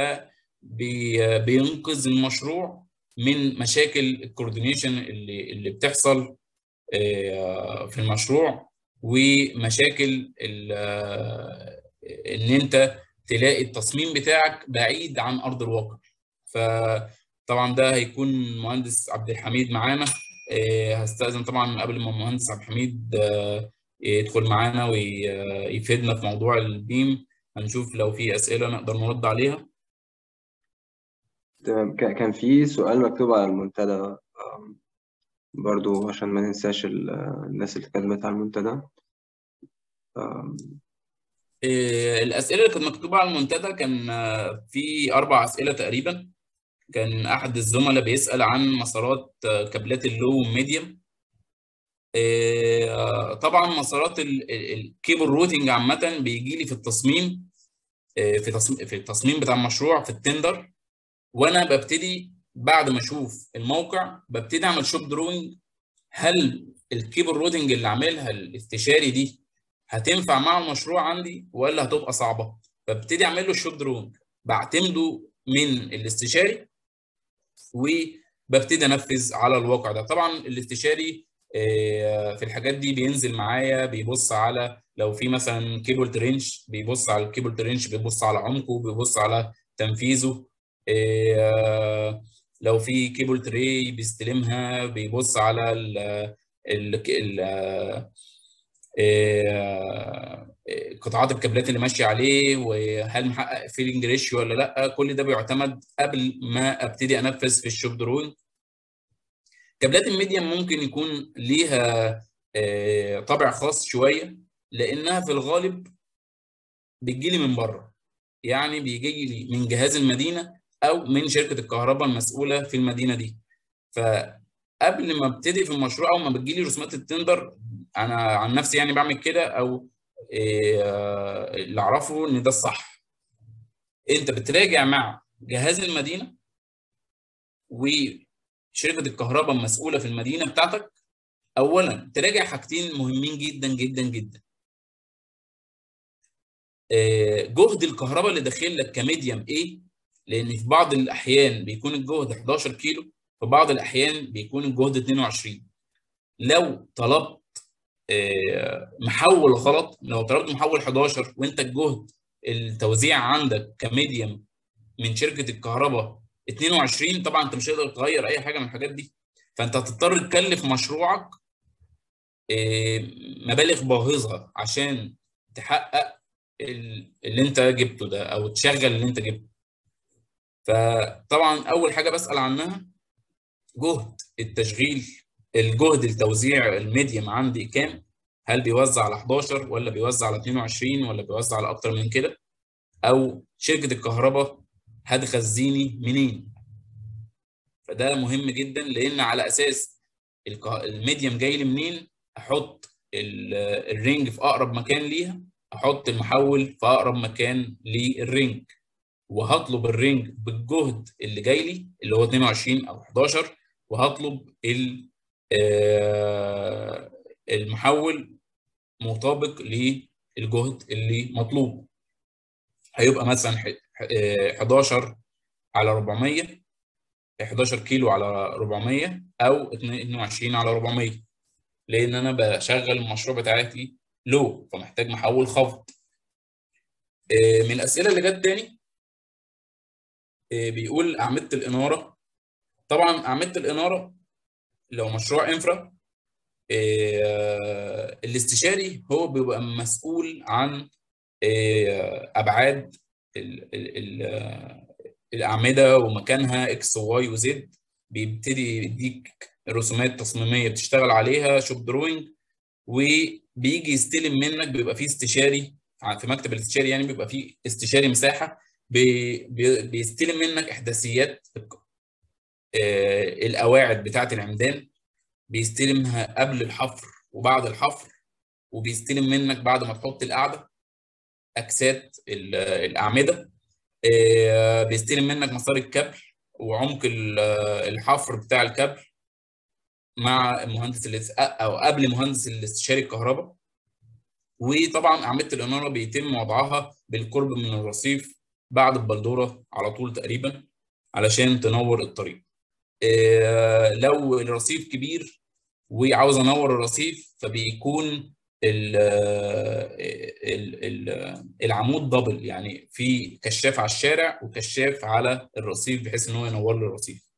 فبينقذ المشروع من مشاكل الكوردينيشن اللي اللي بتحصل في المشروع ومشاكل ان انت تلاقي التصميم بتاعك بعيد عن ارض الواقع فطبعا ده هيكون المهندس عبد الحميد معانا هستأذن طبعا قبل ما المهندس عبد الحميد يدخل معانا ويفيدنا في موضوع البيم هنشوف لو في أسئلة نقدر نرد عليها تمام كان في سؤال مكتوب على المنتدى برضو عشان ما ننساش الناس اللي كتبت على المنتدى الأسئلة اللي كانت مكتوبة على المنتدى كان في أربع أسئلة تقريبا كان أحد الزملاء بيسأل عن مسارات كابلات اللو والميديوم طبعا مسارات الكيبل روتنج عامة بيجي لي في التصميم في تصميم في التصميم بتاع المشروع في التندر وانا ببتدي بعد ما اشوف الموقع ببتدي اعمل شوب دروينج هل الكيبل روتنج اللي عاملها الاستشاري دي هتنفع مع المشروع عندي ولا هتبقى صعبه ببتدي اعمل له شوب دروينج بعتمده من الاستشاري وببتدي انفذ على الواقع ده طبعا الاستشاري في الحاجات دي بينزل معايا بيبص على لو في مثلا كيبل ترنش بيبص على الكيبل ترنش بيبص على عمقه بيبص على تنفيذه لو في كيبل تري بيستلمها بيبص على ال ال قطاعات الكابلات اللي ماشيه عليه وهل محقق فيلنج ريشيو ولا لا كل ده بيعتمد قبل ما ابتدي انفذ في الشوب دروينج كابلات الميديم ممكن يكون ليها طابع خاص شويه لانها في الغالب بتجي لي من بره يعني بيجي لي من جهاز المدينه او من شركه الكهرباء المسؤوله في المدينه دي فقبل ما ابتدي في المشروع او ما بتجي لي رسومات التندر انا عن نفسي يعني بعمل كده او اللي اعرفه ان ده الصح انت بتراجع مع جهاز المدينه وشركه الكهرباء المسؤوله في المدينه بتاعتك اولا تراجع حاجتين مهمين جدا جدا جدا جهد الكهرباء اللي داخل لك كميديم ايه لان في بعض الاحيان بيكون الجهد 11 كيلو في بعض الاحيان بيكون الجهد 22 لو طلبت محول غلط لو طلبت محول 11 وانت الجهد التوزيع عندك كميديم من شركه الكهرباء 22 طبعا انت مش هتقدر تغير اي حاجه من الحاجات دي فانت هتضطر تكلف مشروعك مبالغ باهظه عشان تحقق اللي انت جبته ده او تشغل اللي انت جبته فطبعا اول حاجه بسال عنها جهد التشغيل الجهد التوزيع الميديم عندي كام هل بيوزع على 11 ولا بيوزع على 22 ولا بيوزع على اكتر من كده او شركه الكهرباء هتخزيني منين فده مهم جدا لان على اساس الميديم جاي لي منين احط الرينج في اقرب مكان ليها احط المحول في اقرب مكان للرينج وهطلب الرينج بالجهد اللي جاي لي اللي هو 22 او 11 وهطلب المحول مطابق للجهد اللي مطلوب هيبقى مثلا 11 على 400 11 كيلو على 400 او 22 على 400 لان انا بشغل المشروع بتاعتي لو فمحتاج محول خفض من الاسئله اللي جت تاني بيقول اعمده الاناره طبعا اعمده الاناره لو مشروع انفرا الاستشاري هو بيبقى مسؤول عن ابعاد الاعمده ومكانها اكس وواي وزد بيبتدي يديك رسومات تصميميه بتشتغل عليها شوب دروينج وبيجي يستلم منك بيبقى فيه استشاري في مكتب الاستشاري يعني بيبقى فيه استشاري مساحه بي بيستلم منك احداثيات القواعد بتاعه العمدان بيستلمها قبل الحفر وبعد الحفر وبيستلم منك بعد ما تحط القاعده اكسات الاعمده بيستلم منك مسار الكابل وعمق الحفر بتاع الكابل مع المهندس او قبل مهندس الاستشاري الكهرباء وطبعا اعمده الاناره بيتم وضعها بالقرب من الرصيف بعد البلدوره على طول تقريبا علشان تنور الطريق لو الرصيف كبير وعاوز انور الرصيف فبيكون ال ال ال العمود دبل يعني في كشاف على الشارع وكشاف على الرصيف بحيث ان هو ينور لي الرصيف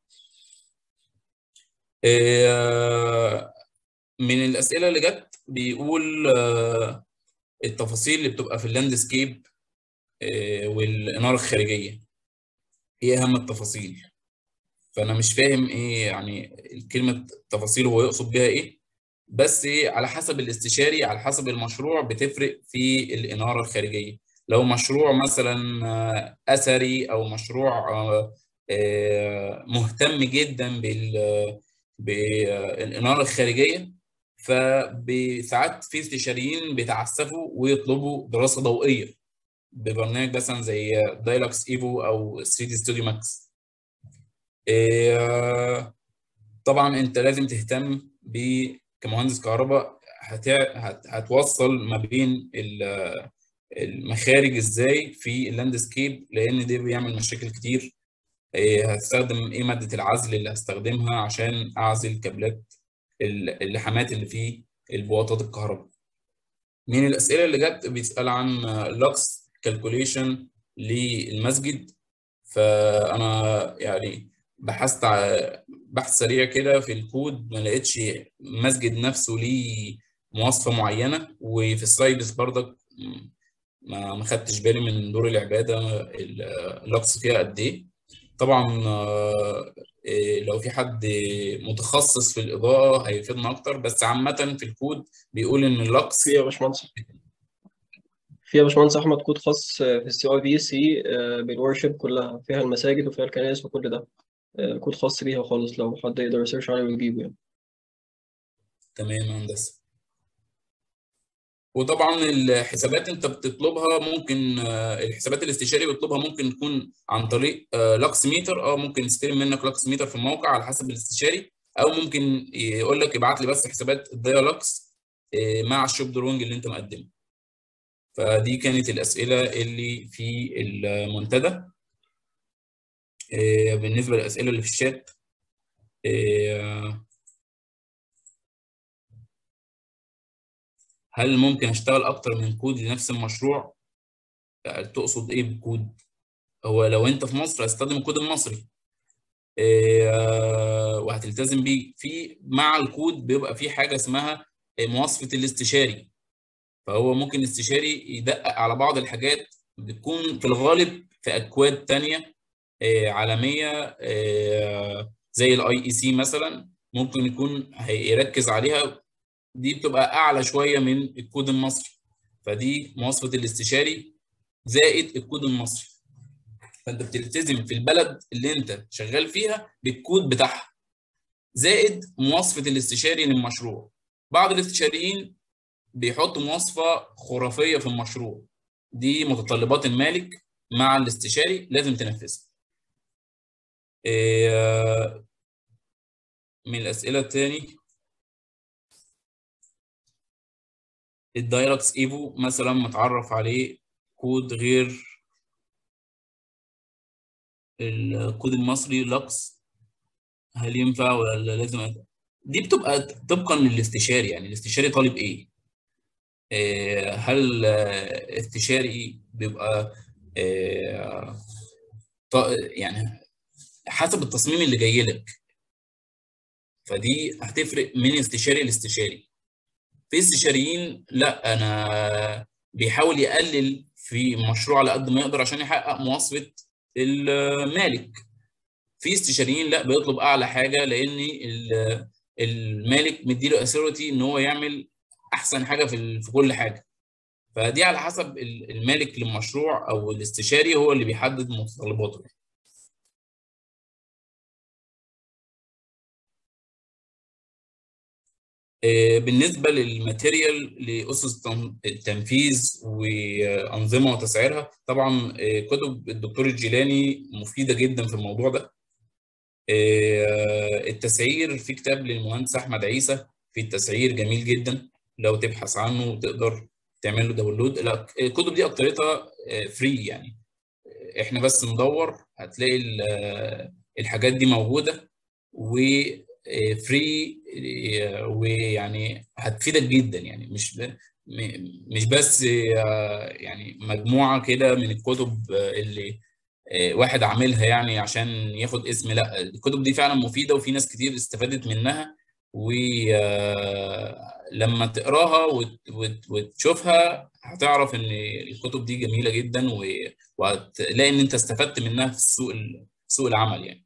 من الاسئله اللي جت بيقول التفاصيل اللي بتبقى في اللاندسكيب والاناره الخارجيه ايه اهم التفاصيل فانا مش فاهم ايه يعني كلمه تفاصيل هو يقصد بيها ايه بس على حسب الاستشاري على حسب المشروع بتفرق في الاناره الخارجيه لو مشروع مثلا اثري او مشروع مهتم جدا بال بالاناره الخارجيه فساعات في استشاريين بيتعسفوا ويطلبوا دراسه ضوئيه ببرنامج مثلا زي دايلوكس ايفو او 3 دي ستوديو ماكس طبعا انت لازم تهتم ب كمهندس كهرباء هت... هت... هتوصل ما بين المخارج ازاي في اللاندسكيب لان ده بيعمل مشاكل كتير هستخدم ايه ماده العزل اللي هستخدمها عشان اعزل كابلات اللحامات اللي في البواطات الكهرباء من الاسئله اللي جت بيسال عن لوكس كالكوليشن للمسجد فانا يعني بحثت بحث سريع كده في الكود ما لقيتش مسجد نفسه ليه مواصفه معينه وفي السايدس برضك ما ما خدتش بالي من دور العباده اللوكس فيها قد ايه طبعا لو في حد متخصص في الاضاءه هيفيدنا اكتر بس عامه في الكود بيقول ان اللوكس في يا باشمهندس في يا باشمهندس احمد كود خاص في السي اي بي سي بالورشيب كلها فيها المساجد وفيها الكنائس وكل ده كود خاص بيها خالص لو حد يقدر يسيرش عليه ويجيبه يعني تمام هندسه وطبعا الحسابات انت بتطلبها ممكن الحسابات الاستشاري بيطلبها ممكن تكون عن طريق لوكس ميتر اه ممكن يستلم منك لوكس ميتر في الموقع على حسب الاستشاري او ممكن يقول لك ابعت لي بس حسابات الدايلوكس مع الشوب درونج اللي انت مقدمه فدي كانت الاسئله اللي في المنتدى بالنسبه للاسئله اللي في الشات هل ممكن اشتغل اكتر من كود لنفس المشروع تقصد ايه بكود هو لو انت في مصر هتستخدم الكود المصري وهتلتزم بيه في مع الكود بيبقى في حاجه اسمها مواصفه الاستشاري فهو ممكن الاستشاري يدقق على بعض الحاجات بتكون في الغالب في اكواد تانية عالميه زي الاي اي سي مثلا ممكن يكون هيركز عليها دي بتبقى اعلى شويه من الكود المصري فدي مواصفه الاستشاري زائد الكود المصري فانت بتلتزم في البلد اللي انت شغال فيها بالكود بتاعها زائد مواصفه الاستشاري للمشروع بعض الاستشاريين بيحطوا مواصفه خرافيه في المشروع دي متطلبات المالك مع الاستشاري لازم تنفذها من الاسئله الثاني الدايركس ايفو مثلا متعرف عليه كود غير الكود المصري لوكس هل ينفع ولا لازم أت... دي بتبقى طبقا للاستشاري يعني الاستشاري طالب ايه آه، هل آه، استشاري بيبقى آه، ط- يعني حسب التصميم اللي جاي لك فدي هتفرق من استشاري لاستشاري في استشاريين لا انا بيحاول يقلل في مشروع على قد ما يقدر عشان يحقق مواصفة المالك في استشاريين لا بيطلب اعلى حاجه لان ال- المالك مديله اثوريتي ان هو يعمل احسن حاجه في ال- في كل حاجه فدي على حسب ال- المالك للمشروع او الاستشاري هو اللي بيحدد متطلباته آه، بالنسبة للماتيريال لأسس تن- التنفيذ وأنظمة وتسعيرها طبعا آه، كتب الدكتور الجيلاني مفيدة جدا في الموضوع ده آه، التسعير في كتاب للمهندس أحمد عيسى في التسعير جميل جدا لو تبحث عنه وتقدر تعمل له داونلود لا الكتب دي أكترتها فري يعني احنا بس ندور هتلاقي ال- الحاجات دي موجودة وفري ويعني هتفيدك جدا يعني مش ب- م- مش بس آه، يعني مجموعة كده من الكتب آه، اللي آه، واحد عاملها يعني عشان ياخد اسم لا الكتب دي فعلا مفيدة وفي ناس كتير استفادت منها ولما تقراها وت- وت- وتشوفها هتعرف ان الكتب دي جميلة جدا و وهتلاقي ان انت استفدت منها في سوق ال- سوق العمل يعني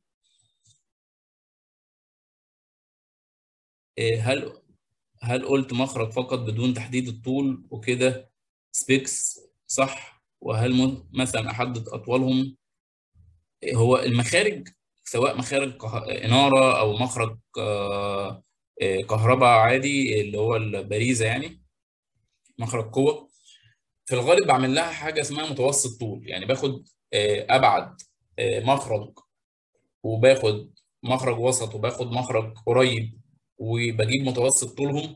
إيه، هل هل قلت مخرج فقط بدون تحديد الطول وكده سبيكس صح وهل م- مثلا احدد اطوالهم إيه، هو المخارج سواء مخارج كه- اناره او مخرج آه، إيه، كهرباء عادي اللي هو الباريزه يعني مخرج قوه في الغالب بعمل لها حاجه اسمها متوسط طول يعني باخد آه، ابعد آه، مخرج وباخد مخرج وسط وباخد مخرج قريب وبجيب متوسط طولهم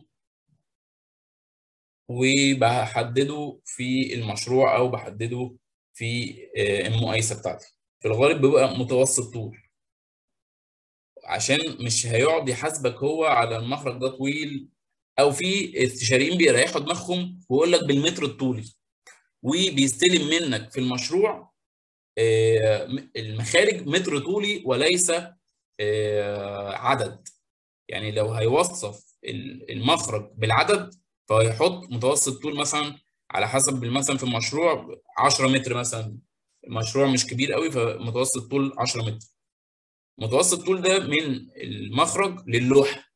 وبحدده في المشروع او بحدده في آه، المقايسه بتاعتي في الغالب بيبقى متوسط طول عشان مش هيقعد يحاسبك هو على المخرج ده طويل او في استشاريين بيريحوا دماغهم ويقول لك بالمتر الطولي وبيستلم منك في المشروع آه، المخارج متر طولي وليس آه، عدد يعني لو هيوصف ال- المخرج بالعدد فهيحط متوسط طول مثلا على حسب مثلا في المشروع 10 متر مثلا المشروع مش كبير قوي فمتوسط طول 10 متر متوسط طول ده من المخرج للوحة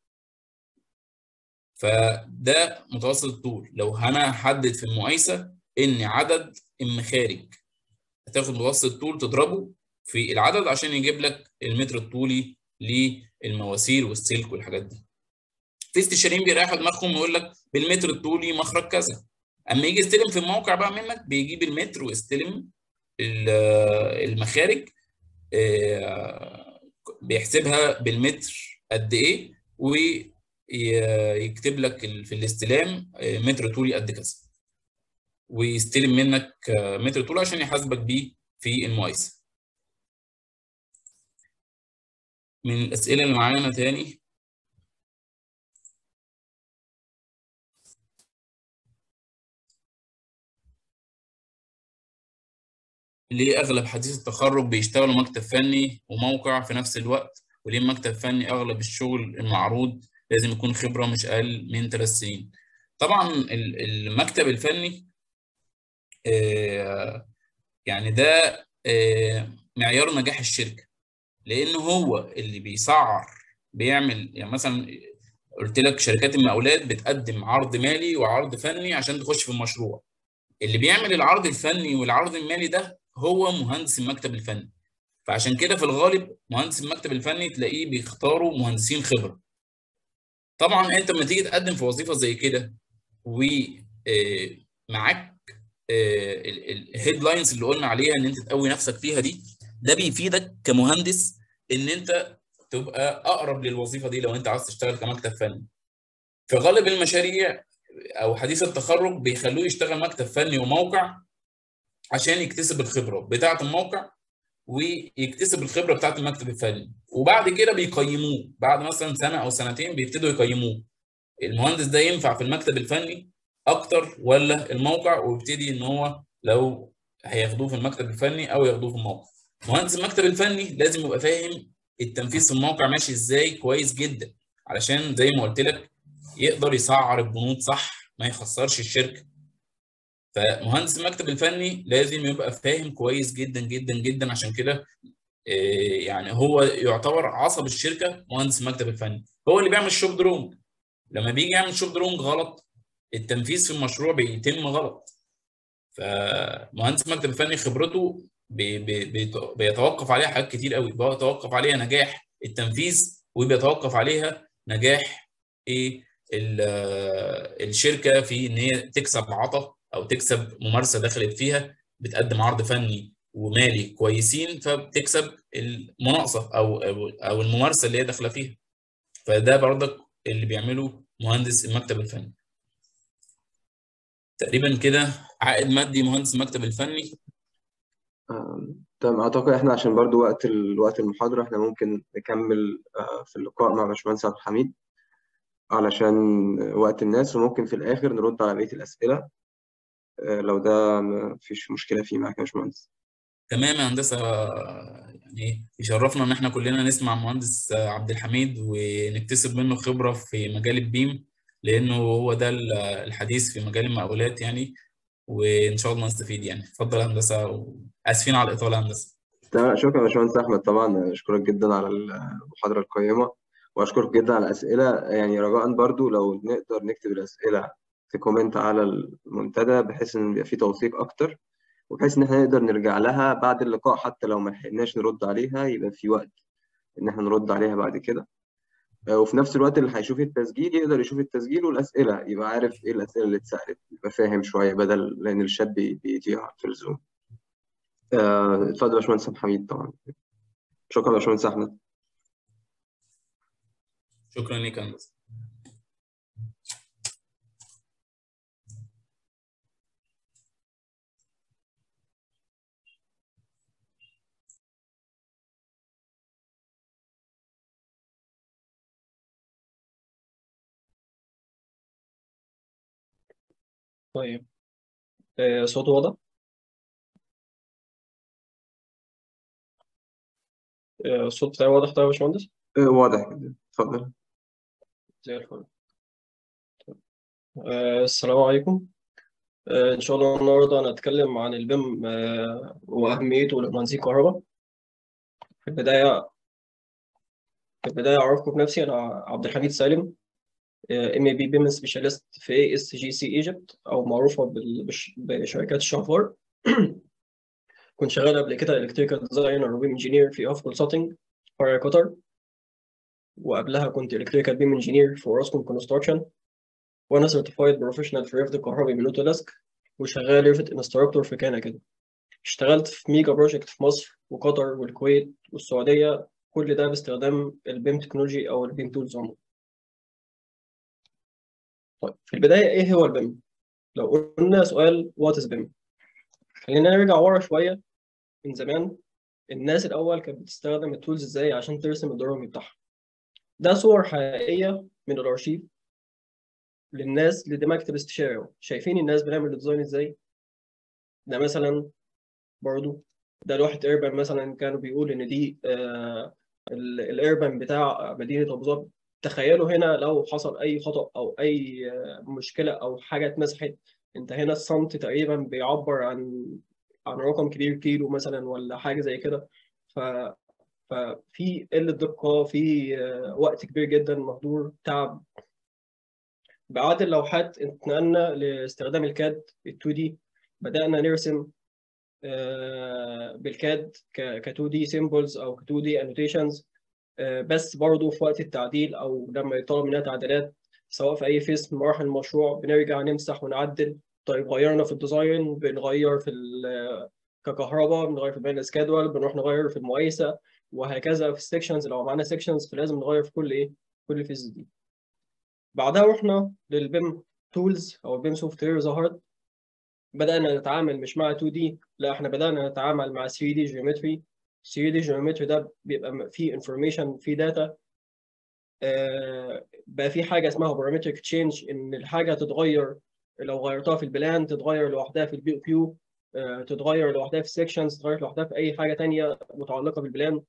فده متوسط الطول لو انا هحدد في المقايسة ان عدد المخارج هتاخد متوسط طول تضربه في العدد عشان يجيب لك المتر الطولي للمواسير والسلك والحاجات دي في استشاريين بيريحوا دماغهم ويقول لك بالمتر الطولي مخرج كذا اما يجي يستلم في الموقع بقى منك بيجيب المتر ويستلم ال- المخارج آه، بيحسبها بالمتر قد ايه ويكتب لك ال- في الاستلام آه، متر طولي قد كذا ويستلم منك آه، متر طولي عشان يحاسبك بيه في المقايسه من الاسئله اللي معانا تاني ليه اغلب حديث التخرج بيشتغلوا مكتب فني وموقع في نفس الوقت وليه مكتب فني اغلب الشغل المعروض لازم يكون خبره مش اقل من ثلاث سنين طبعا ال- المكتب الفني آه، يعني ده آه، معيار نجاح الشركه لان هو اللي بيسعر بيعمل يعني مثلا قلت لك شركات المقاولات بتقدم عرض مالي وعرض فني عشان تخش في المشروع اللي بيعمل العرض الفني والعرض المالي ده هو مهندس المكتب الفني فعشان كده في الغالب مهندس المكتب الفني تلاقيه بيختاروا مهندسين خبرة طبعا انت لما تيجي تقدم في وظيفة زي كده ومعاك الهيدلاينز اللي قلنا عليها ان انت تقوي نفسك فيها دي ده بيفيدك كمهندس ان انت تبقى اقرب للوظيفة دي لو انت عايز تشتغل كمكتب فني في غالب المشاريع او حديث التخرج بيخلوه يشتغل مكتب فني وموقع عشان يكتسب الخبره بتاعه الموقع ويكتسب الخبره بتاعت المكتب الفني وبعد كده بيقيموه بعد مثلا سنه او سنتين بيبتدوا يقيموه المهندس ده ينفع في المكتب الفني اكتر ولا الموقع ويبتدي ان هو لو هياخدوه في المكتب الفني او ياخدوه في الموقع مهندس المكتب الفني لازم يبقى فاهم التنفيذ في الموقع ماشي ازاي كويس جدا علشان زي ما قلت لك يقدر يسعر البنود صح ما يخسرش الشركه فمهندس المكتب الفني لازم يبقى فاهم كويس جدا جدا جدا عشان كده يعني هو يعتبر عصب الشركه مهندس المكتب الفني هو اللي بيعمل شوب درونج لما بيجي يعمل شوب درونج غلط التنفيذ في المشروع بيتم غلط فمهندس المكتب الفني خبرته بي بي بيتوقف عليها حاجات كتير قوي بيتوقف عليها نجاح التنفيذ وبيتوقف عليها نجاح ايه الشركه في ان هي تكسب عطا او تكسب ممارسه دخلت فيها بتقدم عرض فني ومالي كويسين فبتكسب المناقصه او او الممارسه اللي هي داخله فيها فده برضك اللي بيعمله مهندس المكتب الفني تقريبا كده عائد مادي مهندس المكتب الفني تمام اعتقد احنا عشان برضو وقت الوقت المحاضره احنا ممكن نكمل في اللقاء مع باشمهندس عبد الحميد علشان وقت الناس وممكن في الاخر نرد على بقيه الاسئله لو ده مفيش مشكله فيه معاك يا باشمهندس تمام يا هندسه يعني يشرفنا ان احنا كلنا نسمع مهندس عبد الحميد ونكتسب منه خبره في مجال البيم لانه هو ده الحديث في مجال المقاولات يعني وان شاء الله نستفيد يعني اتفضل يا هندسه واسفين على الاطاله يا هندسه تمام شكرا يا باشمهندس احمد طبعا اشكرك جدا على المحاضره القيمه واشكرك جدا على الاسئله يعني رجاء برضو لو نقدر نكتب الاسئله في كومنت على المنتدى بحيث ان يبقى في توثيق اكتر وبحيث ان احنا نقدر نرجع لها بعد اللقاء حتى لو ما لحقناش نرد عليها يبقى في وقت ان احنا نرد عليها بعد كده وفي نفس الوقت اللي هيشوف التسجيل يقدر يشوف التسجيل والاسئله يبقى عارف ايه الاسئله اللي اتسالت يبقى فاهم شويه بدل لان الشات بيضيع في الزوم اتفضل يا باشمهندس حميد طبعا شكرا يا باشمهندس احمد شكرا لك يا هندسه طيب آه، صوت واضح آه، الصوت بتاعي واضح طيب يا باشمهندس واضح جدا اتفضل زي الفل آه، السلام عليكم آه، إن شاء الله النهاردة أنا أتكلم عن البيم آه، وأهميته لمهندسي الكهرباء في البداية في البداية أعرفكم بنفسي أنا عبد الحميد سالم ام بي بيم سبيشاليست في اي اس جي سي ايجيبت أو معروفة بال- بش- بشركات الشافور كنت شغال قبل كده الكتريكال ديزاينر وبيم انجينير في افضل ساتنج فرع قطر وقبلها كنت الكتريكال بيم انجينير في اوراسكوم كونستراكشن وانا سيرتيفايد بروفيشنال في ريفت الكهربي من اوتوديسك وشغال ريفت انستراكتور في كانا كده اشتغلت في ميجا بروجكت في مصر وقطر والكويت والسعوديه كل ده باستخدام البيم تكنولوجي او البيم تولز عموما طيب في البدايه ايه هو البيم لو قلنا سؤال وات از بيم خلينا نرجع ورا شويه من زمان الناس الاول كانت بتستخدم التولز ازاي عشان ترسم الدرامي بتاعها ده صور حقيقيه من الارشيف للناس اللي ده مكتب استشاري شايفين الناس بنعمل ديزاين ازاي ده مثلا برضو ده لوحة ايربان مثلا كانوا بيقول ان دي آه الايربان بتاع مدينة ابو ظبي تخيلوا هنا لو حصل اي خطأ او اي آه مشكلة او حاجة اتمسحت انت هنا الصمت تقريبا بيعبر عن عن رقم كبير كيلو مثلا ولا حاجة زي كده ف ففي قلة دقة في آه وقت كبير جدا مهدور تعب بعد اللوحات اتنقلنا لاستخدام الكاد ال 2 دي بدأنا نرسم بالكاد ك 2 دي سيمبلز او ك 2 دي انوتيشنز بس برضه في وقت التعديل او لما يطلب مننا تعديلات سواء في اي فيس من مراحل المشروع بنرجع نمسح ونعدل طيب غيرنا في الديزاين بنغير في ككهرباء بنغير في البين سكادول بنروح نغير في المقايسه وهكذا في السكشنز لو معانا سكشنز فلازم نغير في كل ايه كل فيز دي بعدها رحنا للبيم تولز او البيم سوفت وير ظهرت بدأنا نتعامل مش مع 2 دي لا احنا بدأنا نتعامل مع 3 دي جيومتري 3 دي جيومتري ده بيبقى فيه انفورميشن فيه داتا بقى في حاجه اسمها بارامتريك تشينج ان الحاجه تتغير لو غيرتها في البلان تتغير لوحدها في البي او كيو تتغير لوحدها في السكشنز تتغير لوحدها في اي حاجه تانية متعلقه بالبلان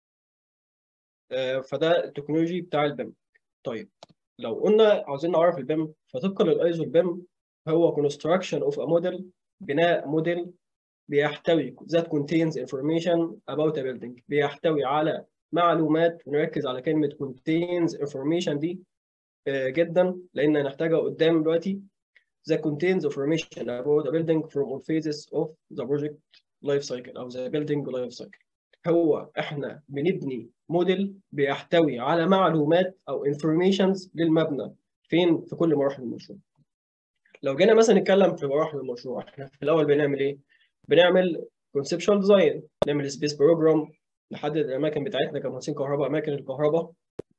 فده التكنولوجي بتاع البيم طيب لو قلنا عاوزين نعرف البيم فطبقا للايزو البيم هو construction of a model بناء موديل بيحتوي that contains information about a building بيحتوي على معلومات ونركز على كلمة contains information دي جدا لأن هنحتاجها قدام دلوقتي that contains information about a building from all phases of the project life cycle أو the building life cycle هو احنا بنبني موديل بيحتوي على معلومات او انفورميشنز للمبنى فين في كل مراحل المشروع لو جينا مثلا نتكلم في مراحل المشروع احنا في الاول بنعمل ايه بنعمل conceptual design نعمل سبيس بروجرام نحدد الاماكن بتاعتنا كمهندسين كهرباء اماكن الكهرباء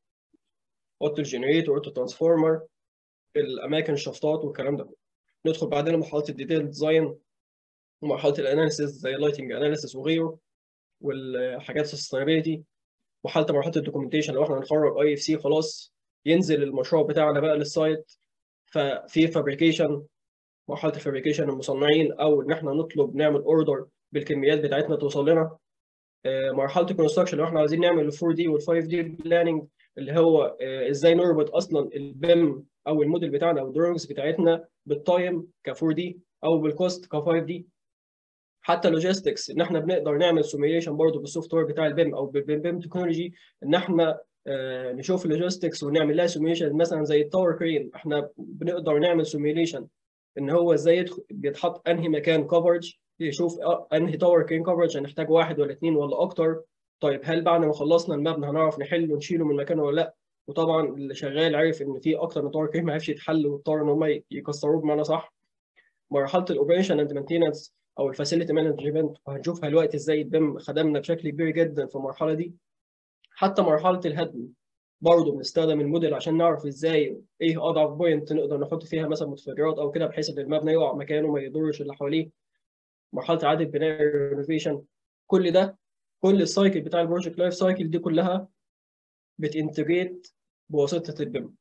اوتو جنريتور اوتو ترانسفورمر الاماكن الشفطات والكلام ده ندخل بعدين مرحله الديتيل ديزاين ومرحله الاناليسيس زي اللايتنج اناليسيس وغيره والحاجات السستينابيلتي مرحله مرحله الدوكيومنتيشن لو احنا هنخرج اي اف سي خلاص ينزل المشروع بتاعنا بقى للسايت ففي فابريكيشن مرحله الفابريكيشن المصنعين او ان احنا نطلب نعمل اوردر بالكميات بتاعتنا توصل لنا مرحله الكونستراكشن لو احنا عايزين نعمل ال 4 دي وال 5 دي بلاننج اللي هو ازاي نربط اصلا البيم او الموديل بتاعنا او الدروينجز بتاعتنا بالتايم ك 4 دي او بالكوست ك 5 دي حتى لوجيستكس ان احنا بنقدر نعمل سيميوليشن برضه بالسوفت وير بتاع البيم او بالبيم تكنولوجي ان احنا آه نشوف اللوجيستكس ونعمل لها سيميوليشن مثلا زي التاور كرين احنا بنقدر نعمل سيميوليشن ان هو ازاي بيتحط انهي مكان كفرج يشوف انهي تاور كرين كفرج هنحتاج واحد ولا اثنين ولا اكتر طيب هل بعد ما خلصنا المبنى هنعرف نحله ونشيله من مكانه ولا لا وطبعا اللي شغال عارف ان في اكتر من تاور كرين ما عرفش يتحل واضطر ان هم يكسروه بمعنى صح مرحله الاوبريشن اند مينتيننس او الفاسيلتي مانجمنت وهنشوفها دلوقتي ازاي البيم خدمنا بشكل كبير جدا في المرحله دي حتى مرحله الهدم برضه بنستخدم الموديل عشان نعرف ازاي ايه اضعف بوينت نقدر نحط فيها مثلا متفجرات او كده بحيث ان المبنى يقع مكانه ما يضرش اللي حواليه مرحله اعاده بناء رينوفيشن كل ده كل السايكل بتاع البروجكت لايف سايكل دي كلها بتنتجريت بواسطه البيم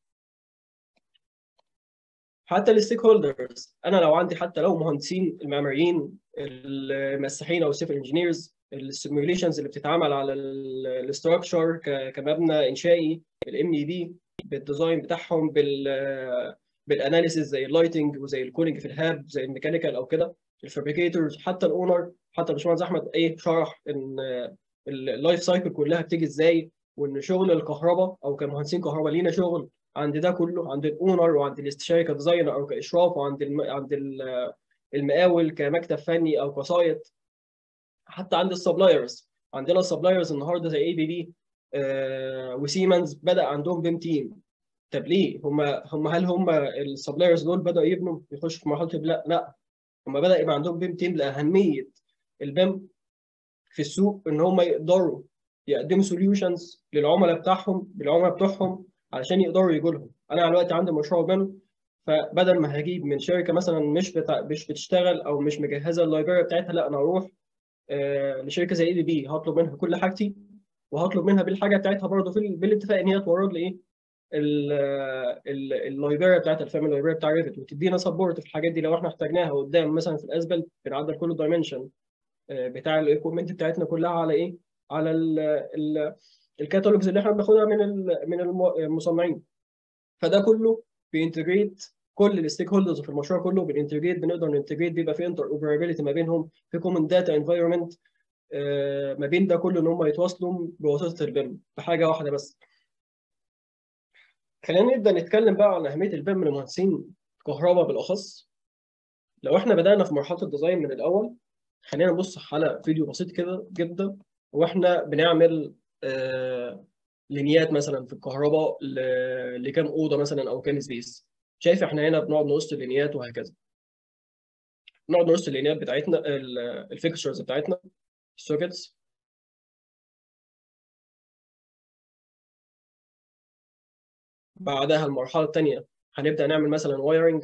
حتى الستيك هولدرز انا لو عندي حتى لو مهندسين المعماريين المساحين او السيفل انجينيرز السيميوليشنز اللي بتتعمل على الاستراكشر كمبنى انشائي الام اي دي بالديزاين بتاعهم بال بالاناليسيس زي اللايتنج وزي الكولينج في الهاب زي الميكانيكال او كده الفابريكيتورز حتى الاونر حتى الباشمهندس احمد ايه شرح ان اللايف سايكل كلها بتيجي ازاي وان شغل الكهرباء او كمهندسين كهرباء لينا شغل عند ده كله عند الاونر وعند الاستشاري كديزاينر او كاشراف وعند الم... عند المقاول كمكتب فني او كسايت حتى عند السبلايرز عندنا السبلايرز النهارده زي اي بي بي وسيمنز بدا عندهم بيم تيم طب ليه هم هم هل هم السبلايرز دول بداوا يبنوا يخشوا في مرحله لا لا هم بدا يبقى عندهم بيم تيم لاهميه البيم في السوق ان هم يقدروا يقدموا سوليوشنز للعملاء بتاعهم بالعملاء بتوعهم علشان يقدروا يجوا لهم انا دلوقتي عندي مشروع بيم فبدل ما هجيب من شركه مثلا مش بتاع مش بتشتغل او مش مجهزه اللايبراري بتاعتها لا انا اروح آه لشركه زي اي بي بي هطلب منها كل حاجتي وهطلب منها بالحاجه بتاعتها برضه في بالاتفاق ان هي تورد لي ايه اللايبراري بتاعتها الفاميلي اللايبراري بتاع ريفت وتدينا سبورت في الحاجات دي لو احنا احتاجناها قدام مثلا في الاسبل بنعدل كل الدايمنشن آه بتاع الايكويبمنت بتاعتنا كلها على ايه؟ على ال ال الكاتالوجز اللي احنا بناخدها من من المصنعين فده كله بينتجريت كل الستيك هولدرز في المشروع كله بننتجريت بنقدر ننتجريت بيبقى في انتر اوبرابيلتي ما بينهم في كومن داتا انفايرمنت ما بين ده كله ان هم يتواصلوا بواسطه البيم بحاجه واحده بس خلينا نبدا نتكلم بقى عن اهميه البيم لمهندسين كهرباء بالاخص لو احنا بدانا في مرحله الديزاين من الاول خلينا نبص على فيديو بسيط كده جدا واحنا بنعمل آه لينيات مثلا في الكهرباء لكام اوضه مثلا او كام سبيس شايف احنا هنا بنقعد نقص اللينيات وهكذا نقعد نقص اللينيات بتاعتنا الفيكشرز بتاعتنا السوكيتس بعدها المرحله الثانيه هنبدا نعمل مثلا وايرنج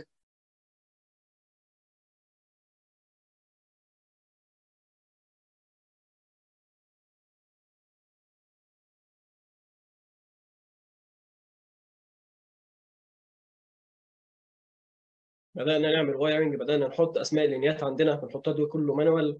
بدأنا نعمل وايرنج بدأنا نحط أسماء اللينيات عندنا بنحطها دي كله مانوال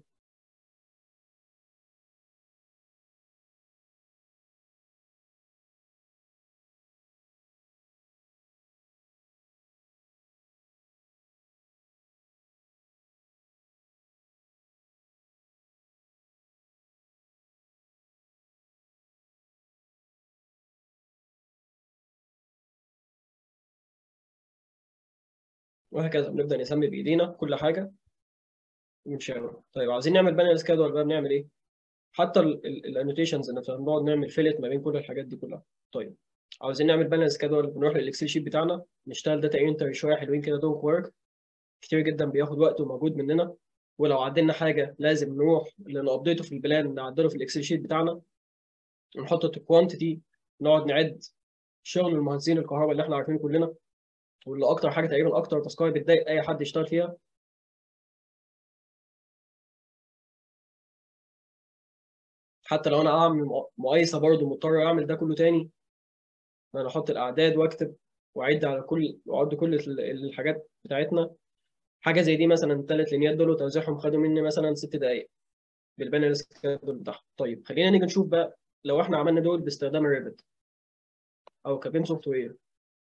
وهكذا بنبدأ نسمي بإيدينا كل حاجة ونشاور طيب عايزين نعمل بانل سكادول بقى بنعمل إيه؟ حتى الانوتيشنز ان بنقعد نعمل فيلت ما بين كل الحاجات دي كلها طيب عاوزين نعمل بالانس سكادول بنروح للاكسل شيت بتاعنا نشتغل داتا انتري شويه حلوين كده دونك ورك كتير جدا بياخد وقت ومجهود مننا ولو عدلنا حاجه لازم نروح نابديته في البلان نعدله في الاكسل شيت بتاعنا نحط الكوانتيتي نقعد نعد شغل المهندسين الكهرباء اللي احنا عارفينه كلنا واللي اكتر حاجه تقريبا اكتر تاسكايه بتضايق اي حد يشتغل فيها حتى لو انا اعمل مقايسه برضه مضطر اعمل ده كله تاني انا احط الاعداد واكتب واعد على كل واعد كل الحاجات بتاعتنا حاجه زي دي مثلا الثلاث لينيات دول وتوزيعهم خدوا مني مثلا ست دقائق بالبانل سكادول بتاعهم طيب خلينا نيجي نشوف بقى لو احنا عملنا دول باستخدام الريفت او كبيم سوفت وير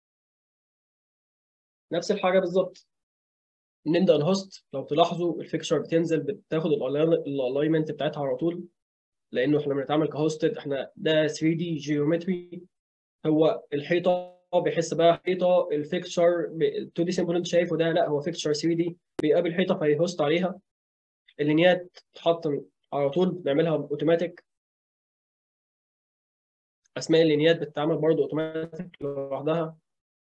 نفس الحاجه بالظبط نبدا نهوست لو تلاحظوا الفيكشر بتنزل بتاخد الالاينمنت بتاعتها على طول لانه احنا بنتعامل كهوستد احنا ده 3 دي جيومتري هو الحيطه بيحس بقى حيطه الفيكتشر 2 دي سيمبل انت شايفه ده لا هو فيكتشر 3 دي بيقابل حيطه فيهوست عليها اللينيات تتحط على طول بنعملها اوتوماتيك اسماء اللينيات بتتعمل برضه اوتوماتيك لوحدها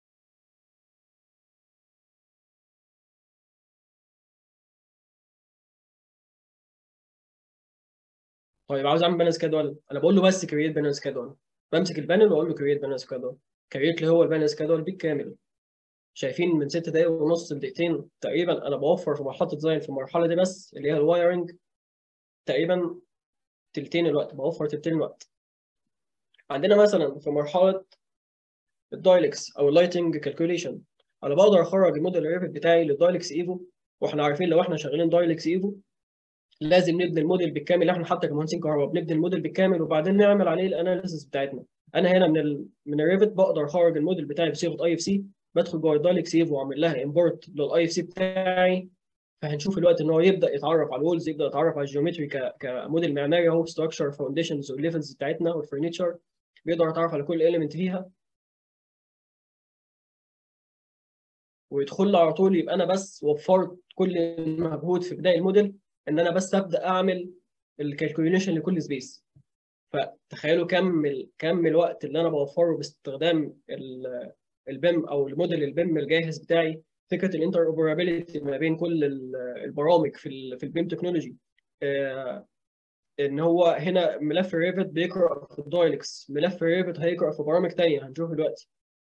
طيب عاوز اعمل بانل سكادول انا بقول له بس كرييت بانل سكادول بمسك البانل واقول له كرييت بانل سكادول كرييت لي هو البانل سكادول بالكامل شايفين من ست دقايق ونص لدقيقتين تقريبا انا بوفر في مرحله الديزاين في المرحله دي بس اللي هي الوايرنج تقريبا تلتين الوقت بوفر تلتين الوقت عندنا مثلا في مرحله الدايلكس او اللايتنج كالكوليشن انا بقدر اخرج الموديل الريفت بتاعي للدايلكس ايفو واحنا عارفين لو احنا شغالين دايلكس ايفو لازم نبني الموديل بالكامل احنا حتى كمهندسين كهرباء بنبني الموديل بالكامل وبعدين نعمل عليه الاناليسيس بتاعتنا انا هنا من ال من الريفت بقدر اخرج الموديل بتاعي بصيغه اي اف سي بدخل جوه الدايلكس ايفو واعمل لها امبورت للاي اف سي بتاعي فهنشوف الوقت ان هو يبدا يتعرف على الولز يبدا يتعرف على الجيومتري كموديل معماري اهو ستراكشر فاونديشنز والليفلز بتاعتنا والفرنتشر بيقدر يتعرف على كل اليمنت فيها ويدخل لي على طول يبقى انا بس وفرت كل المجهود في بدايه الموديل ان انا بس ابدا اعمل الكالكوليشن لكل سبيس فتخيلوا كم كم الوقت اللي انا بوفره باستخدام البيم او الموديل البيم الجاهز بتاعي فكره الانتر اوبرابيلتي ما بين كل البرامج في في البيم تكنولوجي ان هو هنا ملف الريفت بيقرا في الدايلكس ملف الريفت هيقرا في برامج ثانيه هنشوف دلوقتي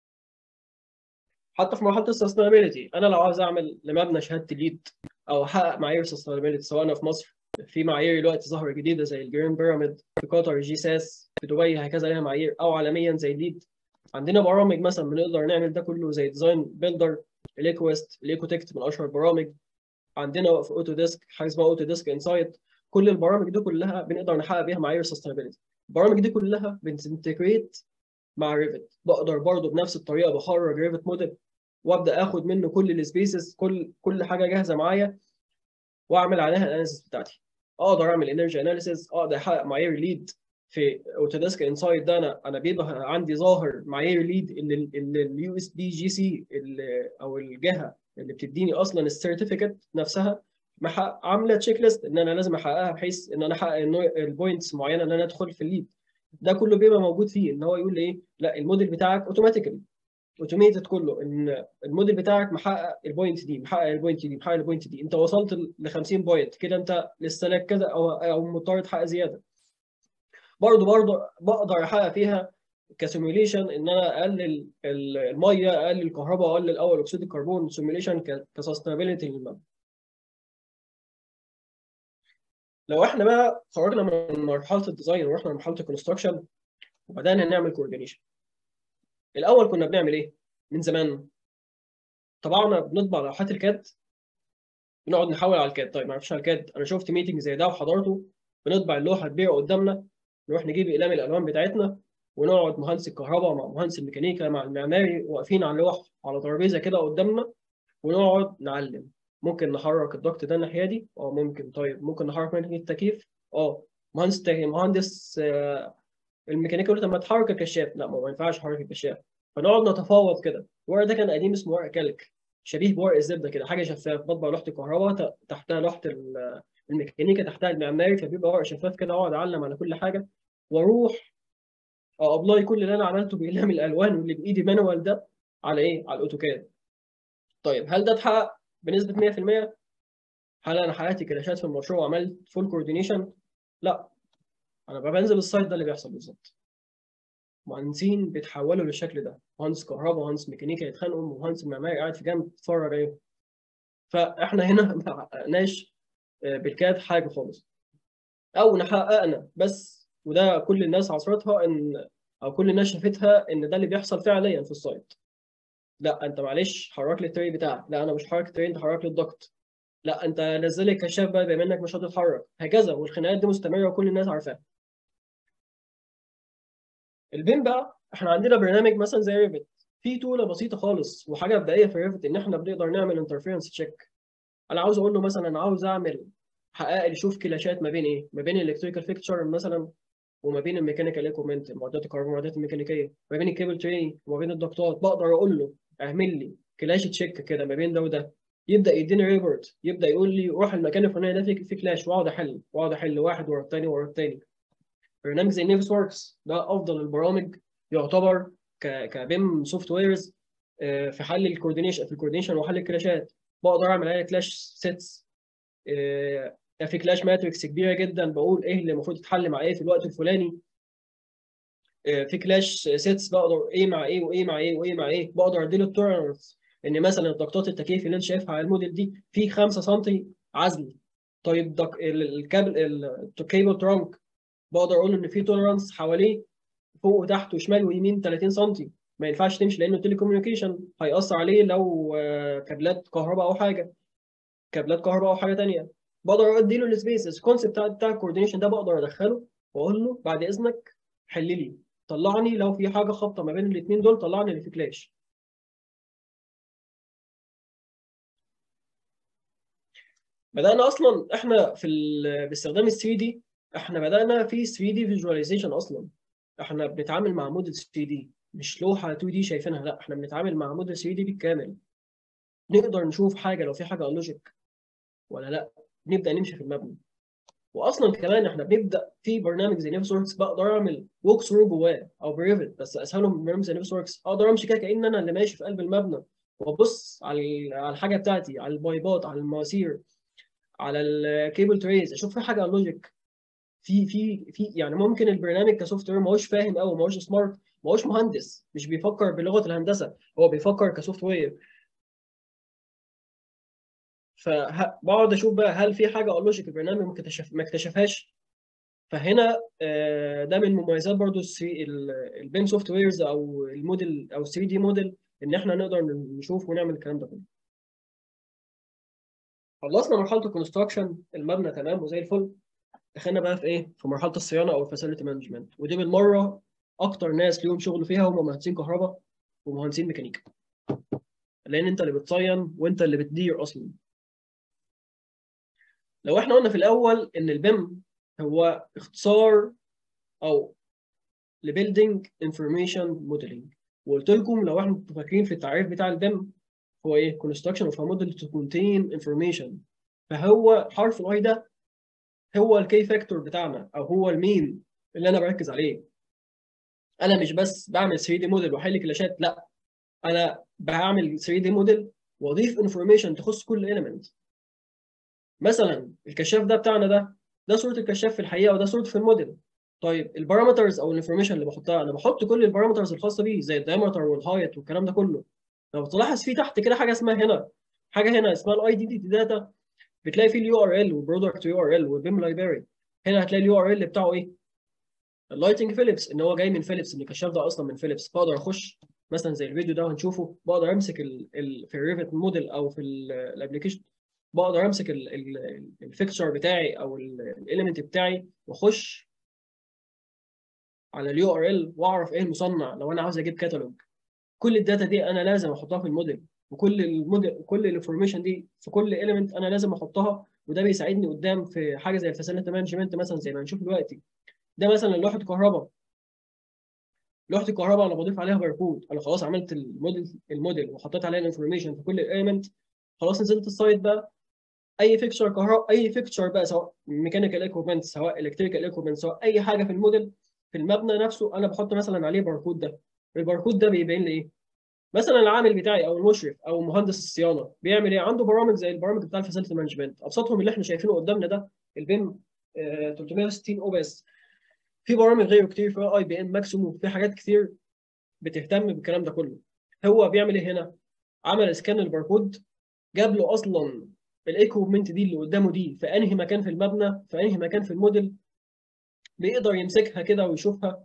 حتى في مرحله السستينابيلتي انا لو عاوز اعمل لمبنى شهاده ليد او احقق معايير سستينابيلتي سواء في مصر في معايير دلوقتي ظاهره جديده زي الجرين بيراميد في قطر جي ساس في دبي هكذا لها معايير او عالميا زي ليد عندنا برامج مثلا بنقدر نعمل ده كله زي ديزاين بيلدر الايكوست الايكوتكت من اشهر البرامج عندنا في اوتو ديسك حاجه اسمها اوتو ديسك انسايت كل البرامج دي كلها بنقدر نحقق بيها معايير سستينابيلتي البرامج دي كلها بنتجريت مع ريفت بقدر برضه بنفس الطريقه بخرج ريفت موديل وابدا اخد منه كل السبيسز كل كل حاجه جاهزه معايا واعمل عليها الاناليسيس بتاعتي اقدر اعمل انرجي اناليسيس اقدر احقق معايير ليد في اوتوديسك انسايد ده انا انا بيبقى عندي ظاهر معايير ليد اللي اليو اس بي جي سي او الجهه اللي بتديني اصلا السيرتيفيكت نفسها عامله تشيك ليست ان انا لازم احققها بحيث ان انا احقق البوينتس معينه ان انا ادخل في الليد ده كله بيبقى موجود فيه ان هو يقول لي ايه لا الموديل بتاعك اوتوماتيكلي اوتوميتد كله ان الموديل بتاعك محقق البوينت دي محقق البوينت دي محقق البوينت دي انت وصلت ل 50 بوينت كده انت لسه لك كذا او او مضطر تحقق زياده برضه برضه بقدر احقق فيها كسيميوليشن ان انا اقلل الميه اقلل الكهرباء اقلل اول اكسيد الكربون سيميوليشن كسستينابيلتي للمبنى لو احنا بقى خرجنا من مرحله الديزاين ورحنا لمرحله الكونستراكشن وبدانا نعمل كوردينيشن الاول كنا بنعمل ايه من زمان طبعا بنطبع لوحات الكاد بنقعد نحول على الكاد طيب ما اعرفش على الكاد انا شفت ميتنج زي ده وحضرته بنطبع اللوحه تبيع قدامنا نروح نجيب اقلام الالوان بتاعتنا ونقعد مهندس الكهرباء مع مهندس الميكانيكا مع المعماري واقفين على اللوح على ترابيزه كده قدامنا ونقعد نعلم ممكن نحرك الضغط ده الناحيه دي اه ممكن طيب ممكن نحرك من التكييف اه مهندس مهندس آه الميكانيكا يقول طب ما تحرك الكشاف لا ما ينفعش احرك الكشاف فنقعد نتفاوض كده الورق ده كان قديم اسمه ورق كالك شبيه بورق الزبده كده حاجه شفاف بطبع لوحه الكهرباء تحتها لوحه الميكانيكا تحتها المعماري فبيبقى ورق شفاف كده اقعد اعلم على كل حاجه واروح ابلاي كل اللي انا عملته باقلام الالوان واللي بايدي مانوال ده على ايه؟ على الاوتوكاد. طيب هل ده اتحقق بنسبه 100%؟ هل انا حققت كراشات في المشروع وعملت فول كوردينيشن؟ لا انا بنزل السايت ده اللي بيحصل بالظبط. مهندسين بيتحولوا للشكل ده، مهندس كهرباء ومهندس ميكانيكا يتخانقوا ومهندس معماري قاعد في جنب يتفرج عليهم. فاحنا هنا ما حققناش بالكاد حاجه خالص. او حققنا بس وده كل الناس عصرتها ان او كل الناس شافتها ان ده اللي بيحصل فعليا في السايت لا انت معلش حرك لي التري بتاعك لا انا مش حرك التري انت حرك لي الضغط لا انت نزل لي الكشاف بقى بما انك مش هتتحرك هكذا والخناقات دي مستمره وكل الناس عارفاها البيم بقى احنا عندنا برنامج مثلا زي ريفت في توله بسيطه خالص وحاجه مبدئيه في ريفت ان احنا بنقدر نعمل انترفيرنس تشيك انا عاوز اقول له مثلا انا عاوز اعمل حقق لي شوف كلاشات ما بين ايه ما بين الالكتريكال فيكتشر مثلا وما بين الميكانيكال ايكوبمنت معدات الكهرباء والمعدات الميكانيكيه ما بين الكيبل تري وما بين الضغطات بقدر اقول له اعمل لي كلاش تشيك كده ما بين ده وده يبدا يديني ريبورت يبدا يقول لي روح المكان الفلاني ده في في كلاش واقعد احل واقعد احل واحد ورا الثاني ورا الثاني برنامج زي نيفس وركس ده افضل البرامج يعتبر ك كبيم سوفت ويرز في حل الكوردينيشن في الكوردينيشن وحل الكلاشات بقدر اعمل عليها كلاش سيتس في كلاش ماتريكس كبيره جدا بقول ايه اللي المفروض يتحل مع ايه في الوقت الفلاني في كلاش سيتس بقدر ايه مع ايه وايه مع ايه وايه مع ايه بقدر اديله التولرنس ان مثلا ضغطات التكييف اللي انت شايفها على الموديل دي في 5 سم عزل طيب دك... الكابل الكيبل ترانك بقدر اقول ان في تولرنس حواليه فوق وتحت وشمال ويمين 30 سم ما ينفعش تمشي لانه تيلي كوميونيكيشن هيأثر عليه لو كابلات كهرباء او حاجه كابلات كهرباء او حاجه ثانيه بقدر ادي له السبيسز الكونسيبت بتاع بتاع الكوردينيشن ده بقدر ادخله واقول له بعد اذنك حل لي طلعني لو في حاجه خابطه ما بين الاثنين دول طلعني اللي في كلاش بدانا اصلا احنا في باستخدام ال 3 دي احنا بدانا في 3 دي فيجواليزيشن اصلا احنا بنتعامل مع موديل 3 دي مش لوحه 2 دي شايفينها لا احنا بنتعامل مع موديل 3 دي بالكامل نقدر نشوف حاجه لو في حاجه لوجيك ولا لا نبدا نمشي في المبنى واصلا كمان احنا بنبدا في برنامج زي نيفس وركس بقدر اعمل ووك ثرو جواه او بريفت بس اسهلهم من برنامج زي نيفس وركس اقدر امشي كده كان انا اللي ماشي في قلب المبنى وابص على على الحاجه بتاعتي على البايبات على المواسير على الكيبل تريز اشوف في حاجه لوجيك في في في يعني ممكن البرنامج كسوفت وير ما هوش فاهم قوي ما هوش سمارت ما هوش مهندس مش بيفكر بلغه الهندسه هو بيفكر كسوفت وير فبقعد اشوف بقى هل في حاجه لوجيك البرنامج ما اكتشف ما اكتشفهاش فهنا ده من مميزات برضو البيم سوفت ويرز او الموديل او 3 دي موديل ان احنا نقدر نشوف ونعمل الكلام ده كله خلصنا مرحله الكونستراكشن المبنى تمام وزي الفل دخلنا بقى في ايه في مرحله الصيانه او الفاسيلتي مانجمنت ودي بالمره اكتر ناس ليهم شغل فيها هم مهندسين كهرباء ومهندسين ميكانيكا لان انت اللي بتصين وانت اللي بتدير اصلا لو احنا قلنا في الاول ان البيم هو اختصار او لبيلدينج انفورميشن موديلنج وقلت لكم لو احنا فاكرين في التعريف بتاع البيم هو ايه construction of a model to contain information فهو حرف الاي ده هو الكي فاكتور بتاعنا او هو المين اللي انا بركز عليه انا مش بس بعمل 3 دي موديل واحل كلاشات لا انا بعمل 3 دي موديل واضيف انفورميشن تخص كل element مثلا الكشاف ده بتاعنا ده ده صوره الكشاف في الحقيقه وده صورته في الموديل طيب البارامترز او الانفورميشن اللي بحطها انا بحط كل البارامترز الخاصه بيه زي الدايمتر والهايت والكلام ده كله لو تلاحظ في تحت كده حاجه اسمها هنا حاجه هنا اسمها الاي دي دي داتا بتلاقي فيه اليو ار ال والبرودكت يو ار ال والبيم لايبراري هنا هتلاقي اليو ار ال بتاعه ايه؟ اللايتنج فيليبس ان هو جاي من فيليبس ان الكشاف ده اصلا من فيليبس فاقدر اخش مثلا زي الفيديو ده هنشوفه بقدر امسك ال ال في الريفت موديل او في الابلكيشن بقدر امسك الفيكتشر بتاعي او الاليمنت بتاعي واخش على اليو ار ال واعرف ايه المصنع لو انا عاوز اجيب كاتالوج كل الداتا دي انا لازم احطها في الموديل وكل الموديل كل الانفورميشن دي في كل اليمنت انا لازم احطها وده بيساعدني قدام في حاجه زي الفاسيلتي مانجمنت مثلا زي ما هنشوف دلوقتي ده مثلا لوحه كهرباء لوحه الكهرباء انا بضيف عليها باركود انا خلاص عملت الموديل الموديل وحطيت عليها الانفورميشن في كل الاليمنت خلاص نزلت السايت بقى اي فيكتشر كهرباء اي فيكتشر بقى سواء ميكانيكال ايكويبمنت سواء الكتريكال ايكويبمنت سواء اي حاجه في الموديل في المبنى نفسه انا بحط مثلا عليه باركود ده الباركود ده بيبين لي ايه مثلا العامل بتاعي او المشرف او مهندس الصيانه بيعمل ايه عنده برامج زي البرامج بتاع الفاسيلتي مانجمنت ابسطهم اللي احنا شايفينه قدامنا ده البيم 360 او بس في برامج غيره كتير في اي بي ام ماكسيموم في حاجات كتير بتهتم بالكلام ده كله هو بيعمل ايه هنا عمل سكان الباركود جاب له اصلا الايكوبمنت دي اللي قدامه دي في انهي مكان في المبنى في انهي مكان في الموديل بيقدر يمسكها كده ويشوفها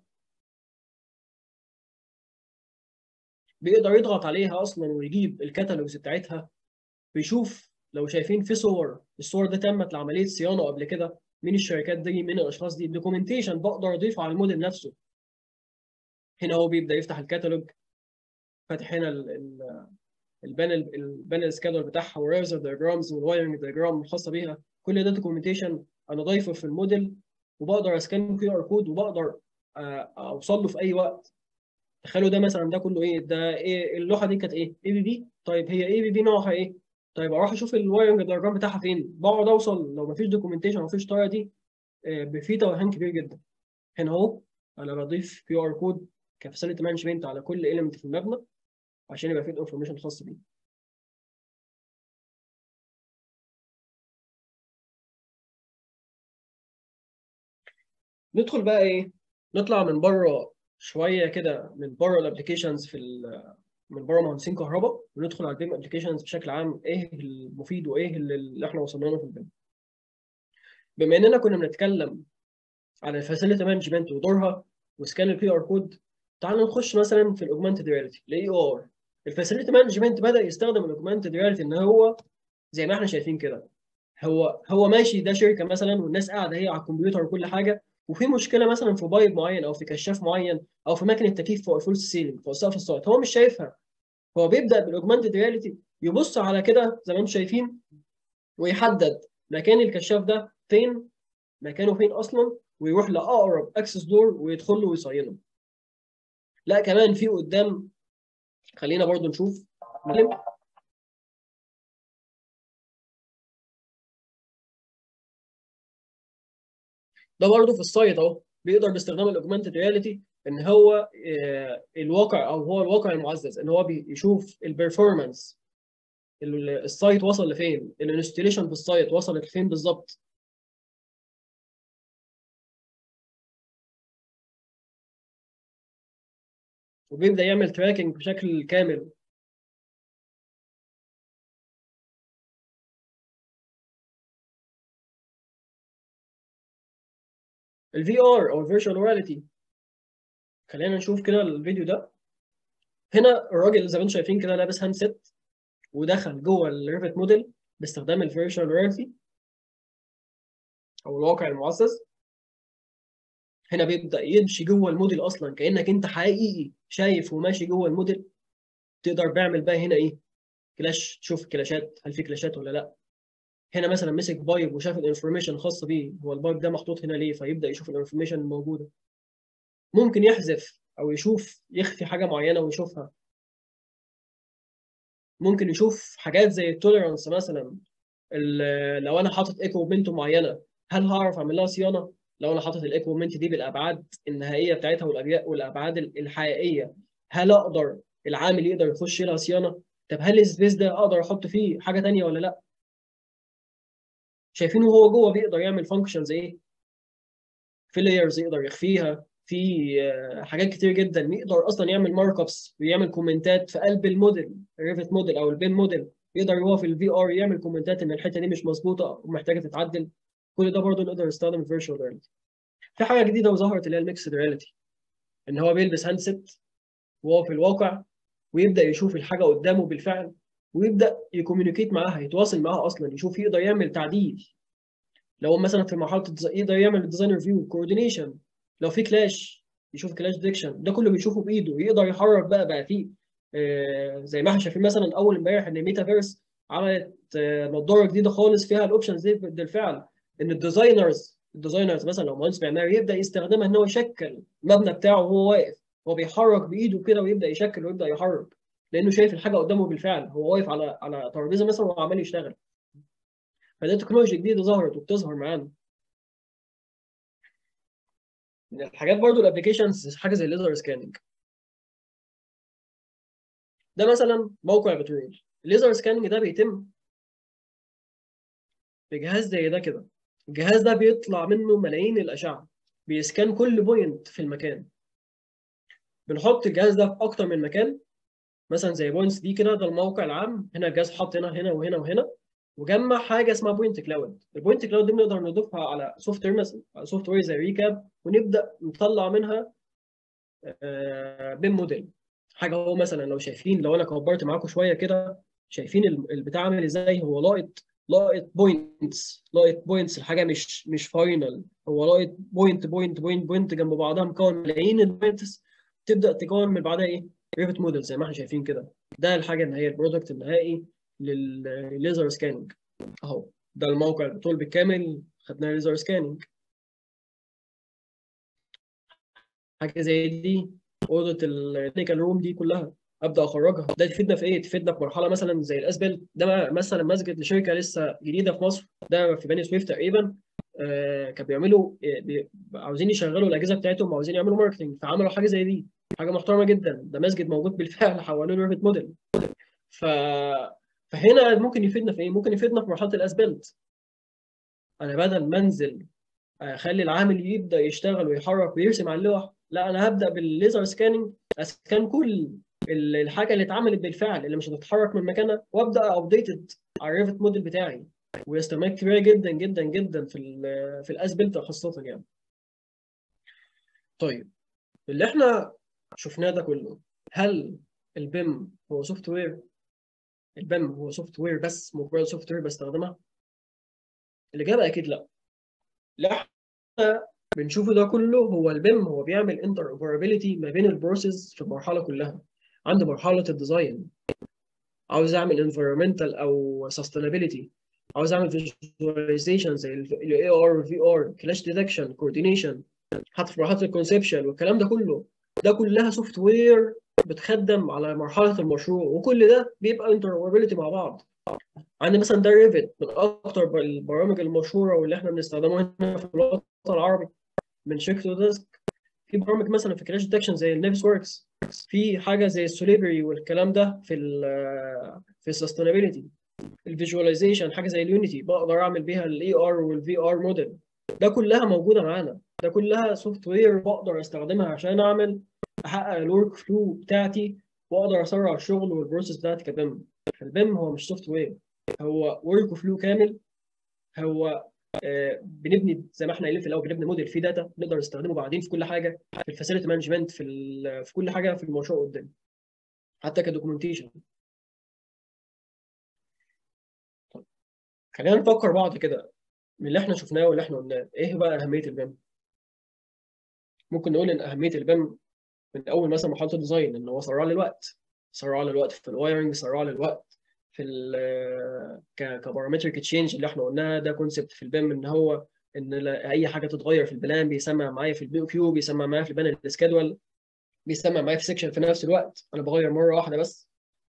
بيقدر يضغط عليها اصلا ويجيب الكتالوجز بتاعتها ويشوف لو شايفين في صور الصور دي تمت لعمليه صيانه قبل كده مين الشركات دي مين الاشخاص دي الدوكيومنتيشن بقدر اضيفه على الموديل نفسه هنا هو بيبدا يفتح الكتالوج فاتح هنا البانل البانل سكادول بتاعها والريزر دايجرامز والوايرنج دايجرام الخاصه بيها كل ده دوكيومنتيشن انا ضايفه في الموديل وبقدر اسكان كيو ار كود وبقدر اوصل له في اي وقت تخيلوا ده مثلا ده كله ايه ده ايه اللوحه دي كانت ايه اي بي بي طيب هي اي بي بي نوعها ايه طيب اروح اشوف الوايرنج دايجرام بتاعها فين بقعد اوصل لو مفيش دوكيومنتيشن او مفيش طريقه دي في توهان كبير جدا هنا اهو انا بضيف كيو ار كود كفاسيلتي مانجمنت على كل اليمنت في المبنى عشان يبقى فيه الانفورميشن خاص بيه ندخل بقى ايه نطلع من بره شويه كده من بره الابلكيشنز في من بره مهندسين كهرباء وندخل على البيم ابلكيشنز بشكل عام ايه المفيد وايه اللي احنا وصلنا له في البيم بما اننا كنا بنتكلم على الفاسيلتي مانجمنت ودورها وسكان البي ار كود تعالوا نخش مثلا في الاوجمانتد رياليتي الاي ار الفاسيلتي مانجمنت بدا يستخدم الاوجمانتد رياليتي ان هو زي ما احنا شايفين كده هو هو ماشي ده شركه مثلا والناس قاعده هي على الكمبيوتر وكل حاجه وفي مشكله مثلا في بايب معين او في كشاف معين او في ماكينه تكييف فوق الفول سيلينج فوق سقف السايت هو مش شايفها هو بيبدا بالاوجمانتد رياليتي يبص على كده زي ما انتم شايفين ويحدد مكان الكشاف ده فين مكانه فين اصلا ويروح لاقرب اكسس دور ويدخل له ويصينه لا كمان في قدام خلينا برضو نشوف ده برضه في السايت اهو بيقدر باستخدام الاوجمانتد رياليتي ان هو الواقع او هو الواقع المعزز ان هو بيشوف البرفورمانس السايت وصل لفين الانستليشن في السايت وصلت لفين بالظبط وبيبدا يعمل تراكنج بشكل كامل الفي ار او الفيرتشوال رياليتي خلينا نشوف كده الفيديو ده هنا الراجل زي ما انتم شايفين كده لابس هاندسيت ودخل جوه الريفت موديل باستخدام الفيرتشوال رياليتي او الواقع المعزز هنا بيبدا يمشي جوه الموديل اصلا كانك انت حقيقي شايف وماشي جوه الموديل تقدر بعمل بقى هنا ايه كلاش تشوف الكلاشات هل في كلاشات ولا لا هنا مثلا مسك بايب وشاف الانفورميشن الخاصه بيه هو البايب ده محطوط هنا ليه فيبدا يشوف الانفورميشن الموجوده ممكن يحذف او يشوف يخفي حاجه معينه ويشوفها ممكن يشوف حاجات زي التوليرانس مثلا لو انا حاطط ايكوبمنت معينه هل هعرف اعمل لها صيانه لو انا حاطط الايكوبمنت دي بالابعاد النهائيه بتاعتها والابعاد الحقيقيه هل اقدر العامل يقدر يخش لها صيانه طب هل السبيس ده اقدر احط فيه حاجه ثانيه ولا لا شايفينه هو جوه بيقدر يعمل فانكشنز ايه في لايرز يقدر يخفيها في حاجات كتير جدا يقدر اصلا يعمل مارك ابس ويعمل كومنتات في قلب الموديل الريفت موديل او البين موديل يقدر هو في الفي ار يعمل كومنتات ان الحته دي مش مظبوطه ومحتاجه تتعدل كل ده برضه نقدر نستخدم الفيرتشوال رياليتي في حاجه جديده وظهرت اللي هي الميكسد رياليتي ان هو بيلبس هاندسيت وهو في الواقع ويبدا يشوف الحاجه قدامه بالفعل ويبدا يكوميونيكيت معاها يتواصل معاها اصلا يشوف يقدر يعمل تعديل لو مثلا في مرحله الديز- يقدر يعمل الديزاين ريفيو كوردينيشن لو في كلاش يشوف كلاش ديكشن ده كله بيشوفه بايده يقدر يحرك بقى بقى فيه آه، زي ما احنا شايفين مثلا اول امبارح ان ميتافيرس عملت آه، نظاره جديده خالص فيها الاوبشنز دي بالفعل ان الديزاينرز الديزاينرز مثلا لو مهندس معماري يبدا يستخدمها ان هو يشكل المبنى بتاعه وهو واقف هو بيحرك بايده كده ويبدا يشكل ويبدا يحرك لانه شايف الحاجه قدامه بالفعل هو واقف على على ترابيزه مثلا وعمال يشتغل فده تكنولوجيا جديده ظهرت وبتظهر معانا من الحاجات برضو الابلكيشنز حاجه زي الليزر سكاننج ده مثلا موقع بترول الليزر سكاننج ده بيتم بجهاز زي ده كده الجهاز ده بيطلع منه ملايين الاشعه بيسكان كل بوينت في المكان بنحط الجهاز ده في اكتر من مكان مثلا زي بوينتس دي كده ده الموقع العام هنا الجهاز حط هنا هنا وهنا وهنا وجمع حاجه اسمها بوينت كلاود البوينت كلاود دي بنقدر نضيفها على سوفت وير مثلا سوفت وير زي ريكاب ونبدا نطلع منها بيم موديل حاجه هو مثلا لو شايفين لو انا كبرت معاكم شويه كده شايفين ال- البتاع عامل ازاي هو لاقط لاقط بوينتس لاقط بوينتس الحاجه مش مش فاينل هو لاقط بوينت بوينت بوينت بوينت جنب بعضها مكون ملايين البوينتس تبدا تكون من بعدها ايه ريفت موديل زي ما احنا شايفين كده ده الحاجه النهائيه البرودكت النهائي للليزر سكاننج اهو ده الموقع البترول بالكامل خدناه ليزر سكاننج حاجه زي دي اوضه التكنيكال روم دي كلها ابدا اخرجها ده تفيدنا في ايه تفيدنا في مرحله مثلا زي الاسبل ده مثلا مسجد لشركه لسه جديده في مصر ده في بني سويف تقريبا آه كانوا بيعملوا آه، بي- عاوزين يشغلوا الاجهزه بتاعتهم وعاوزين يعملوا ماركتنج فعملوا حاجه زي دي حاجه محترمه جدا ده مسجد موجود بالفعل حولوه لريفت موديل ف فهنا ممكن يفيدنا في ايه؟ ممكن يفيدنا في مرحله الاسبلت انا بدل ما انزل اخلي العامل يبدا يشتغل ويحرك ويرسم على اللوح لا انا هبدا بالليزر سكاننج اسكان كل ال- الحاجه اللي اتعملت بالفعل اللي مش هتتحرك من مكانها وابدا ابديتد على الريفت موديل بتاعي واستخدامات كبيره جدا جدا جدا في ال في الاسبلت خاصه يعني. طيب اللي احنا شفناه ده كله هل البيم هو سوفت وير؟ البيم هو سوفت وير بس مجرد سوفت وير بستخدمها؟ الاجابه اكيد لا. اللي احنا بنشوفه ده كله هو البيم هو بيعمل انتر اوبرابيلتي ما بين البروسيس في المرحله كلها. عند مرحله الديزاين عاوز اعمل انفيرمنتال او سستينابيلتي عاوز اعمل فيجواليزيشن زي الاي ار في ار كلاش ديتكشن كوردينيشن حتى في مرحله الكونسبشن والكلام ده كله ده كلها سوفت وير بتخدم على مرحله المشروع وكل ده بيبقى انتر مع بعض عندي مثلا ده ريفت من اكتر البرامج المشهوره واللي احنا بنستخدمها هنا في الوطن العربي من شركه ديسك في برامج مثلا في كلاش ديتكشن زي النيفس وركس في حاجه زي السوليبري والكلام ده في ال في السستينابيلتي الفيجواليزيشن حاجه زي اليونيتي بقدر اعمل بيها الاي ار والفي ار موديل ده كلها موجوده معانا ده كلها سوفت وير بقدر استخدمها عشان اعمل احقق الورك فلو بتاعتي واقدر اسرع الشغل والبروسيس بتاعتي كبيم البيم هو مش سوفت وير هو ورك فلو كامل هو آه بنبني زي ما احنا قايلين في الاول بنبني موديل فيه داتا نقدر نستخدمه بعدين في كل حاجه في الفاسيلتي مانجمنت في في كل حاجه في المشروع قدام حتى كدوكيومنتيشن خلينا نفكر بعض كده من اللي احنا شفناه واللي احنا قلناه ايه بقى اهميه البيم ممكن نقول ان اهميه البيم من اول مثلا مرحله الديزاين ان هو سرع لي الوقت سرع لي الوقت في الوايرنج سرع لي الوقت في ال كبارامتريك تشينج اللي احنا قلناها ده كونسبت في البيم ان هو ان اي حاجه تتغير في البلان بيسمع معايا في البي او كيو بيسمع معايا في البلان السكادول بيسمع معايا في سيكشن في نفس الوقت انا بغير مره واحده بس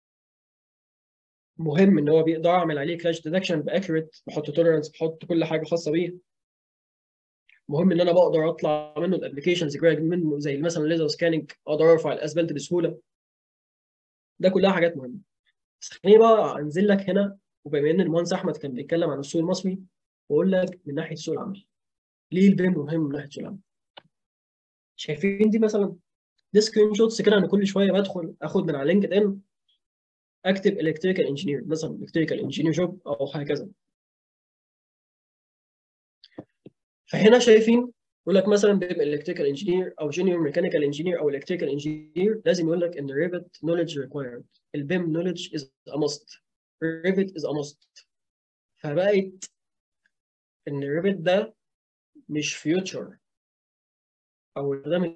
مهم ان هو بيقدر اعمل عليه كلاش ديتكشن باكيوريت بحط توليرنس بحط كل حاجه خاصه بيه مهم ان انا بقدر اطلع منه الابلكيشنز منه زي مثلا الليزر سكاننج اقدر ارفع الاسفلت بسهوله ده كلها حاجات مهمه بس خليني بقى انزل لك هنا وبما ان المهندس احمد كان بيتكلم عن السوق المصري واقول لك من ناحيه سوق العمل ليه البيم مهم من ناحيه سوق العمل شايفين دي مثلا دي سكرين شوتس كده انا كل شويه بدخل اخد من على لينكد ان اكتب الكتريكال انجينير مثلا الكتريكال انجينير جوب او هكذا فهنا شايفين يقول لك مثلا بيم الكتريكال انجينير او جونيور ميكانيكال انجينير او الكتريكال انجينير لازم يقول لك ان ريفت نوليدج ريكوايرد البيم نوليدج از ا ماست ريفت از ا ماست فبقت ان ريفت ده مش فيوتشر او ده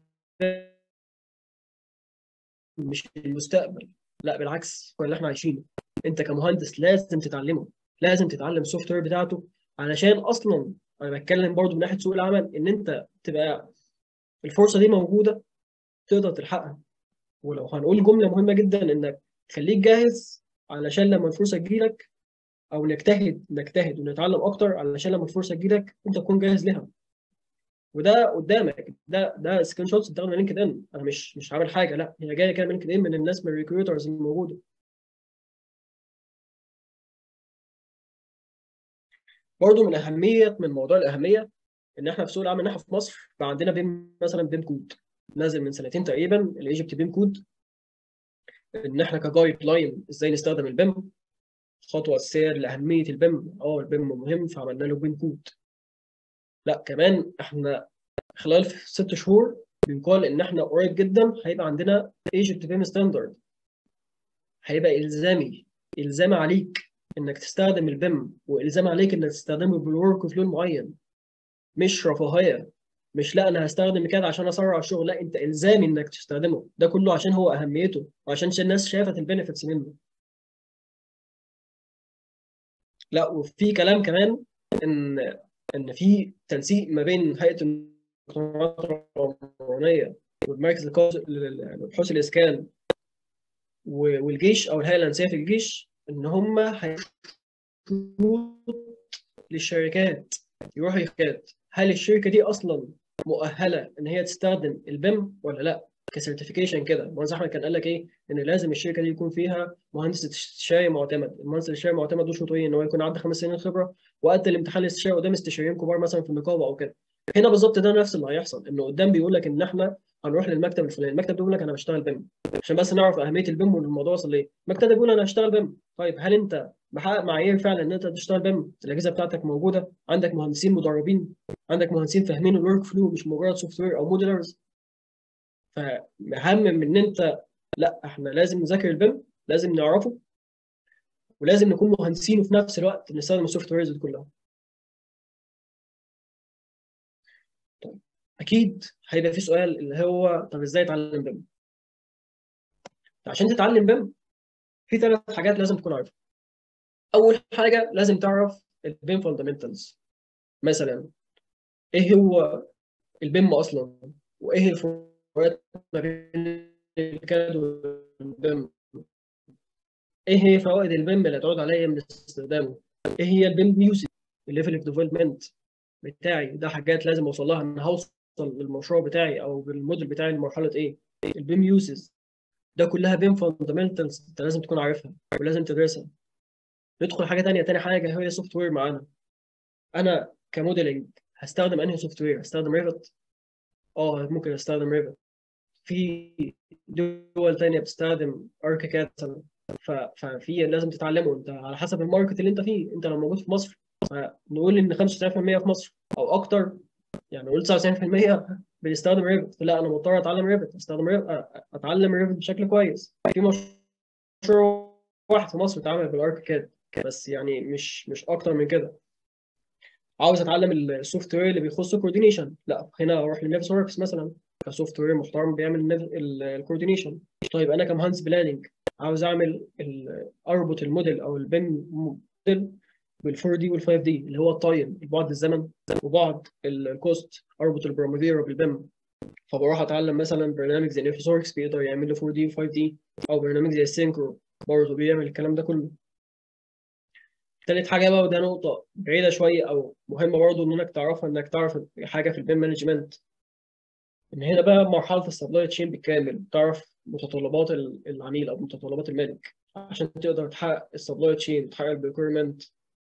مش المستقبل لا بالعكس هو اللي احنا عايشينه انت كمهندس لازم تتعلمه لازم تتعلم السوفت وير بتاعته علشان اصلا انا بتكلم برضو من ناحيه سوق العمل ان انت تبقى الفرصه دي موجوده تقدر تلحقها ولو هنقول جمله مهمه جدا انك خليك جاهز علشان لما الفرصه تجيلك او نجتهد نجتهد ونتعلم اكتر علشان لما الفرصه تجيلك انت تكون جاهز لها وده قدامك ده ده سكرين شوتس بتاخد من لينكد ان انا مش مش عامل حاجه لا هي جايه كده من لينكد ان من الناس من الريكروترز الموجوده برضه من اهميه من موضوع الاهميه ان احنا في سوق العمل ان احنا في مصر بقى عندنا بيم مثلا بيم كود نازل من سنتين تقريبا الايجيبت بيم كود ان احنا كجايد لاين ازاي نستخدم البيم خطوه اساسيه لاهميه البيم اه البيم مهم فعملنا له بيم كود لا كمان احنا خلال ست شهور بيقال ان احنا قريب جدا هيبقى عندنا ايجيبت بيم ستاندرد هيبقى الزامي الزام عليك انك تستخدم البيم والزام عليك انك تستخدمه بالورك فلو معين مش رفاهيه مش لا انا هستخدم كده عشان اسرع الشغل لا انت الزامي انك تستخدمه ده كله عشان هو اهميته وعشان الناس شافت البينفيتس منه لا وفي كلام كمان ان ان في تنسيق ما بين هيئه المجتمعات العمرانيه والمركز لبحوث الاسكان والجيش او الهيئه الهندسيه في الجيش ان هم للشركات يروحوا يشركات هل الشركه دي اصلا مؤهله ان هي تستخدم البيم ولا لا كسيرتيفيكيشن كده مهندس احمد كان قال لك ايه ان لازم الشركه دي يكون فيها مهندس استشاري معتمد المهندس الاستشاري المعتمد له شروط ايه ان هو يكون عنده خمس سنين خبره وقت الامتحان الاستشاري قدام استشاريين كبار مثلا في النقابه او كده هنا بالظبط ده نفس اللي هيحصل انه قدام بيقول لك ان احنا هنروح للمكتب الفلاني المكتب بيقول لك انا بشتغل بيم عشان بس نعرف اهميه البيم والموضوع وصل ليه المكتب بيقول انا هشتغل بيم طيب هل انت محقق معايير فعلا ان انت تشتغل بيم الاجهزه بتاعتك موجوده عندك مهندسين مدربين عندك مهندسين فاهمين الورك فلو مش مجرد سوفت وير او موديلرز فاهم من ان انت لا احنا لازم نذاكر البيم لازم نعرفه ولازم نكون مهندسين وفي نفس الوقت بنستخدم السوفت ويرز دي كلها طيب اكيد هيبقى في سؤال اللي هو طب ازاي اتعلم بيم عشان تتعلم بيم في ثلاث حاجات لازم تكون عارفها اول حاجه لازم تعرف البيم فاندامنتالز مثلا ايه هو البيم اصلا وايه الفروقات ما بين الكاد والبيم ايه هي فوائد البيم اللي هتعود عليا من استخدامه ايه هي البيم ميوزك الليفل اوف ديفلوبمنت بتاعي ده حاجات لازم اوصل لها ان هوصل للمشروع بتاعي او بالموديل بتاعي لمرحله ايه البيم يوزز ده كلها بيم فاندامنتالز انت لازم تكون عارفها ولازم تدرسها ندخل حاجه ثانيه ثاني حاجه هي سوفت وير معانا انا كموديلنج هستخدم انهي سوفت وير هستخدم ريفت اه ممكن استخدم ريفت في دول ثانيه بتستخدم اركيكاد مثلا ففي لازم تتعلمه انت على حسب الماركت اللي انت فيه انت لو موجود في مصر فنقول ان 95% في مصر او اكتر يعني نقول 99% بنستخدم ريفت لا انا مضطر اتعلم ريفت استخدم ريفت اتعلم ريفت بشكل كويس في مشروع واحد في مصر اتعمل بالاركيكاد بس يعني مش مش اكتر من كده عاوز اتعلم السوفت وير اللي بيخص الكوردينيشن لا هنا اروح لنيفس وركس مثلا كسوفت وير محترم بيعمل الكوردينيشن طيب انا كمهندس بلاننج عاوز اعمل اربط الموديل او البيم موديل بال4 دي وال5 دي اللي هو التايم البعد الزمن وبعد الكوست اربط البراميفيرا بالبيم فبروح اتعلم مثلا برنامج زي نيفس وركس بيقدر يعمل له 4 دي و5 دي او برنامج زي السينكرو برضه بيعمل الكلام ده كله تالت حاجه بقى وده نقطه بعيده شويه او مهمه برضه انك تعرفها انك تعرف حاجه في البيم مانجمنت ان هنا بقى مرحله السبلاي تشين بالكامل تعرف متطلبات العميل او متطلبات المالك عشان تقدر تحقق السبلاي تشين تحقق البريكورمنت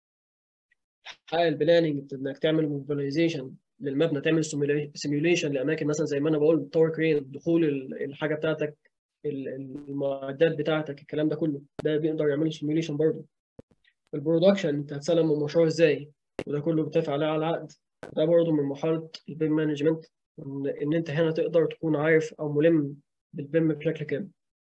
تحقق البلاننج انك تعمل موبيلايزيشن للمبنى تعمل سيميوليشن لاماكن مثلا زي ما انا بقول تاور كرين دخول الحاجه بتاعتك المعدات بتاعتك الكلام ده كله ده بيقدر يعمل سيميوليشن برضه البرودكشن انت هتسلم المشروع ازاي وده كله بتفق عليه على العقد ده برضه من مرحلة البيم مانجمنت إن إن أنت هنا تقدر تكون عارف أو ملم بالبيم بشكل كامل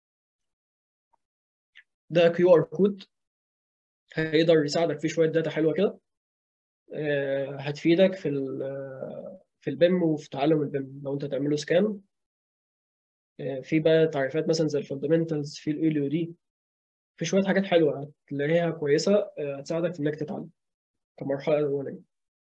ده كيو ار كود هيقدر يساعدك في شوية داتا حلوة كده آه، هتفيدك في ال في البيم وفي تعلم البيم لو أنت تعمله سكان في بقى تعريفات مثلا زي الفاندمنتالز في ال او دي في شوية حاجات حلوة هتلاقيها كويسة آه، هتساعدك في إنك تتعلم كمرحلة أولية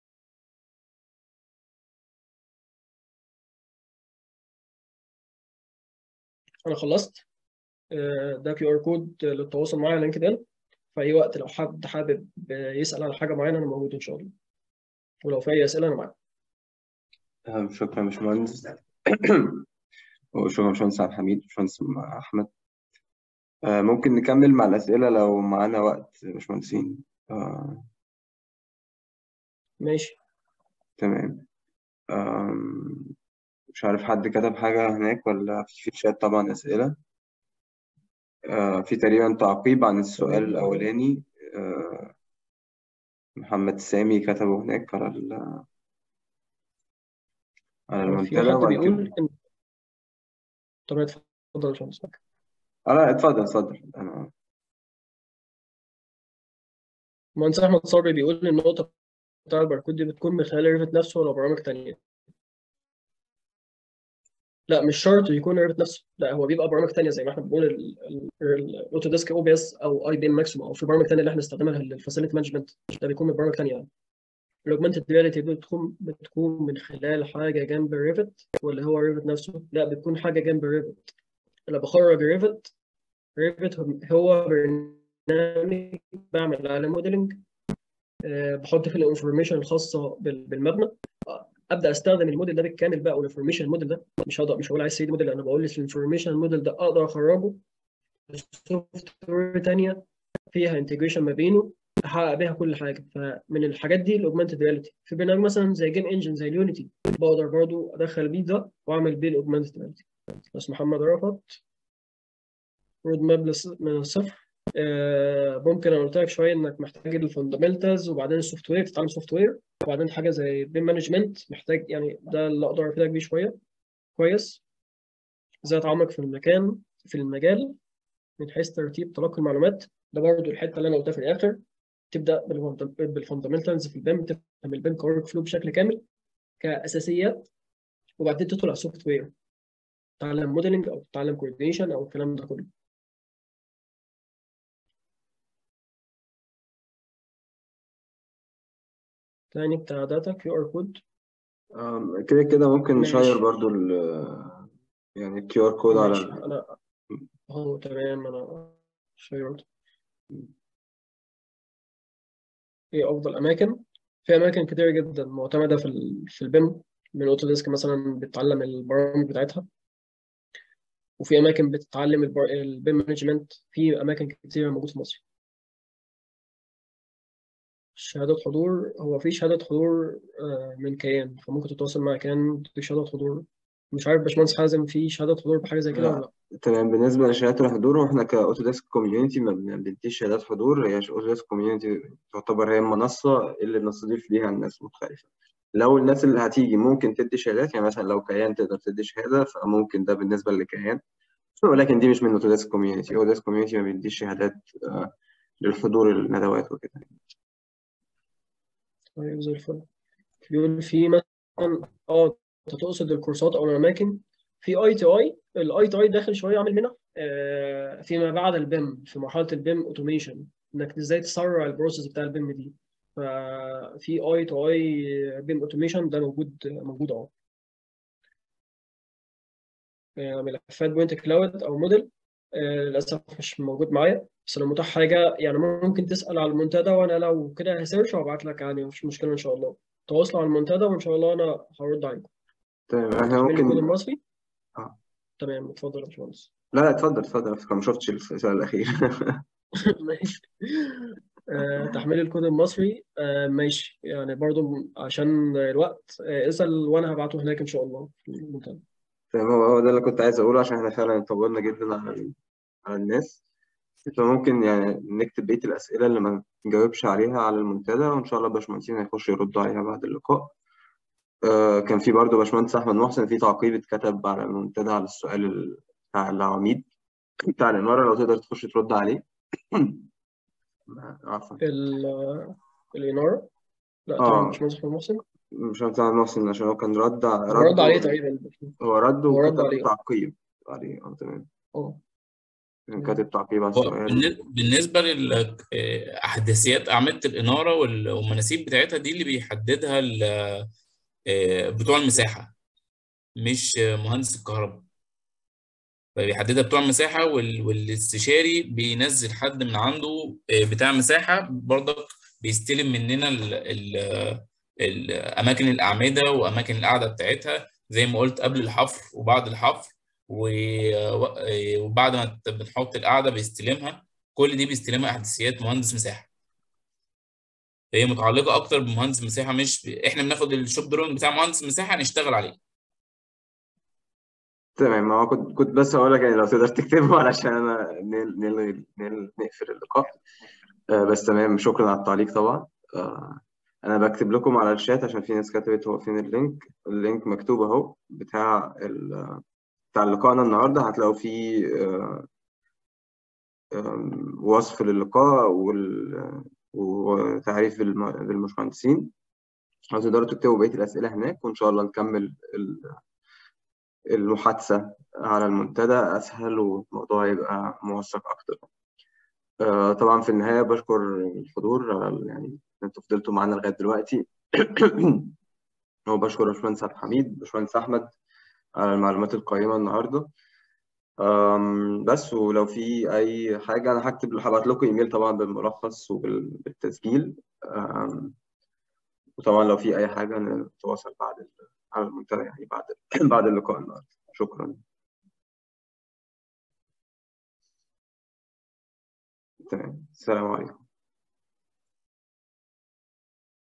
أنا خلصت آه، ده كيو ار كود للتواصل معايا على لينكد ان في أي وقت لو حد حابب يسأل على حاجة معينة أنا موجود إن شاء الله ولو في أي أسئلة أنا معاك آه، شكرا يا باشمهندس وشكرا باشمهندس عبد الحميد باشمهندس أحمد آه، ممكن نكمل مع الأسئلة لو معانا وقت يا باشمهندسين آه، ماشي تمام آم، مش عارف حد كتب حاجة هناك ولا في في الشات طبعا أسئلة آه، في تقريبا تعقيب عن السؤال الأولاني آه، محمد سامي كتبه هناك على ال- على في المنتدى حد وبعد بيقول كده إن طب اتفضل يا باشمهندس آه لا اتفضل اتفضل أنا مهندس أحمد صبري بيقول إن النقطة بتاع الباركود دي بتكون من خلال ريفت نفسه ولا برامج تانية لا مش شرط يكون ريفت نفسه لا هو بيبقى برامج تانية زي ما احنا بنقول الاوتوديسك او بي اس او اي بي ام ماكسيموم او في برامج تانية اللي احنا بنستخدمها للفاسيلتي مانجمنت ده بيكون من برامج تانية يعني الاوجمانتد رياليتي بتكون بتكون من خلال حاجة جنب الريفت ولا هو ريفت نفسه لا بتكون حاجة جنب الريفت انا بخرج ريفت ريفت هو برنامج بعمل على موديلنج أه بحط فيه الانفورميشن الخاصة بال- بالمبنى ابدا استخدم الموديل ده بالكامل بقى والانفورميشن الموديل ده مش هقدر مش هقول عايز سيد موديل انا بقول لك الانفورميشن الموديل ده اقدر اخرجه سوفت وير ثانيه فيها انتجريشن ما بينه احقق بيها كل حاجه فمن الحاجات دي الاوجمانتد رياليتي في برنامج مثلا زي جيم انجن زي اليونيتي بقدر برضو ادخل بيه ده واعمل بيه الاوجمانتد رياليتي بس محمد رفعت رود ماب لس- من الصفر آه، ممكن انا قلت لك شويه انك محتاج الفاندمنتالز وبعدين السوفت وير تتعلم سوفت وير وبعدين حاجه زي بيم مانجمنت محتاج يعني ده اللي اقدر افيدك بيه شويه كويس ازاي اتعمق في المكان في المجال من حيث ترتيب تلقي المعلومات ده برضو الحته اللي انا قلتها في الاخر تبدا بالفاندمنتالز في البيم تفهم البيم كورك فلو بشكل كامل كاساسيات وبعدين تدخل على السوفت وير تتعلم موديلنج او تتعلم كوردينيشن او الكلام ده كله تاني بتاع داتا كيو ار كود آم، كده كده ممكن ماشي. نشير برضو ال يعني الكيو ار كود على ماشي ال- انا اهو تمام انا شيرت ايه افضل اماكن في اماكن كتير جدا معتمده في ال في البيم من اوتوديسك مثلا بتتعلم البرامج بتاعتها وفي اماكن بتتعلم البر- البيم مانجمنت في اماكن كتير موجوده في مصر شهادة حضور هو في شهادة حضور آه، من كيان فممكن تتواصل مع كيان تديك شهادة حضور مش عارف باشمهندس حازم في شهادة حضور بحاجة زي كده ولا لا تمام بالنسبة لشهادات الحضور واحنا كأوتوديسك كوميونيتي ما بن- بنديش شهادات حضور هي أوتوديسك كوميونيتي تعتبر هي المنصة اللي بنستضيف ليها الناس مختلفة لو الناس اللي هتيجي ممكن تدي شهادات يعني مثلا لو كيان تقدر تدي شهادة فممكن ده بالنسبة لكيان ولكن دي مش من أوتوديسك كوميونيتي أوتوديسك كوميونيتي ما بيديش شهادات آه، للحضور الندوات وكده طيب زي الفل بيقول في مثلا اه انت تقصد الكورسات او الاماكن في اي تي اي الاي تي اي داخل شويه عامل منها آه، فيما بعد البيم في مرحله البيم اوتوميشن انك ازاي تسرع البروسيس بتاع البيم دي ففي اي تو اي بيم اوتوميشن ده موجود موجود اهو آه، ملفات بوينت كلاود او موديل آه، للاسف مش موجود معايا بس لو متاح حاجه يعني ممكن تسال على المنتدى وانا لو كده هسيرش وابعت لك يعني مفيش مشكله ان شاء الله تواصلوا على المنتدى وان شاء الله انا هرد عليكم تمام احنا تحميل الكود ممكن المصري آه. تمام اتفضل يا باشمهندس لا لا اتفضل اتفضل أنا ما شفتش السؤال الأخير ماشي آه، تحميل الكود المصري آه، ماشي يعني برضو عشان الوقت آه، اسأل وانا هبعته هناك ان شاء الله في المنتدى تمام هو هو ده اللي كنت عايز أقوله عشان احنا فعلا طولنا جدا على ال- على الناس فممكن يعني نكتب بقية الأسئلة اللي ما نجاوبش عليها على المنتدى وإن شاء الله الباشمهندسين هيخشوا يردوا عليها بعد اللقاء آه، كان في برضه باشمهندس احمد محسن في تعقيب اتكتب على المنتدى على السؤال ال- بتاع العواميد بتاع الإنارة لو تقدر تخش ترد عليه عفوا ال- الإنارة لا آه. تمام باشمهندس أحمد محسن باشمهندس احمد محسن عشان هو كان رد رد عليه تقريبا هو رد هو رد وكتب عليه. تعقيب عليه اه تمام اه كان كاتب تعقيب على هو السؤال بالن- بالنسبة لأحداثيات أعمدة الإنارة وال- والمناسيب بتاعتها دي اللي بيحددها ال- آه، بتوع المساحة مش مهندس الكهرباء فبيحددها بتوع المساحة وال- والاستشاري بينزل حد من عنده آه، بتاع مساحة برضك بيستلم مننا ال ال ال أماكن الأعمدة وأماكن القعدة بتاعتها زي ما قلت قبل الحفر وبعد الحفر و- وبعد ما بنحط القعدة بيستلمها كل دي بيستلمها أحداثيات مهندس مساحة هي متعلقة أكتر بمهندس مساحة مش ب... إحنا بناخد الشوب درون بتاع مهندس مساحة نشتغل عليه تمام ما هو كنت كنت بس هقول لك يعني لو تقدر تكتبه علشان انا نل- نلغي نل- نقفل اللقاء آه بس تمام شكرا على التعليق طبعا آه انا بكتب لكم على الشات عشان في ناس كتبت هو فين اللينك اللينك مكتوب اهو بتاع ال بتاع لقائنا النهارده هتلاقوا فيه آه آم، وصف للقاء وال- وتعريف بالم- بالمهندسين هتقدروا تكتبوا بقية الأسئلة هناك وإن شاء الله نكمل ال- المحادثة على المنتدى أسهل والموضوع يبقى موثق أكتر آه، طبعا في النهاية بشكر الحضور على ال- يعني أنتوا فضلتوا معانا لغاية دلوقتي وبشكر باشمهندس عبد الحميد باشمهندس أحمد على المعلومات القيمة النهاردة أم، بس ولو في أي حاجة أنا هكتب هبعت لكم إيميل طبعا بالملخص وبالتسجيل أم، وطبعا لو في أي حاجة نتواصل بعد ال- على المنتدى يعني بعد بعد اللقاء النهاردة شكرا تمام السلام عليكم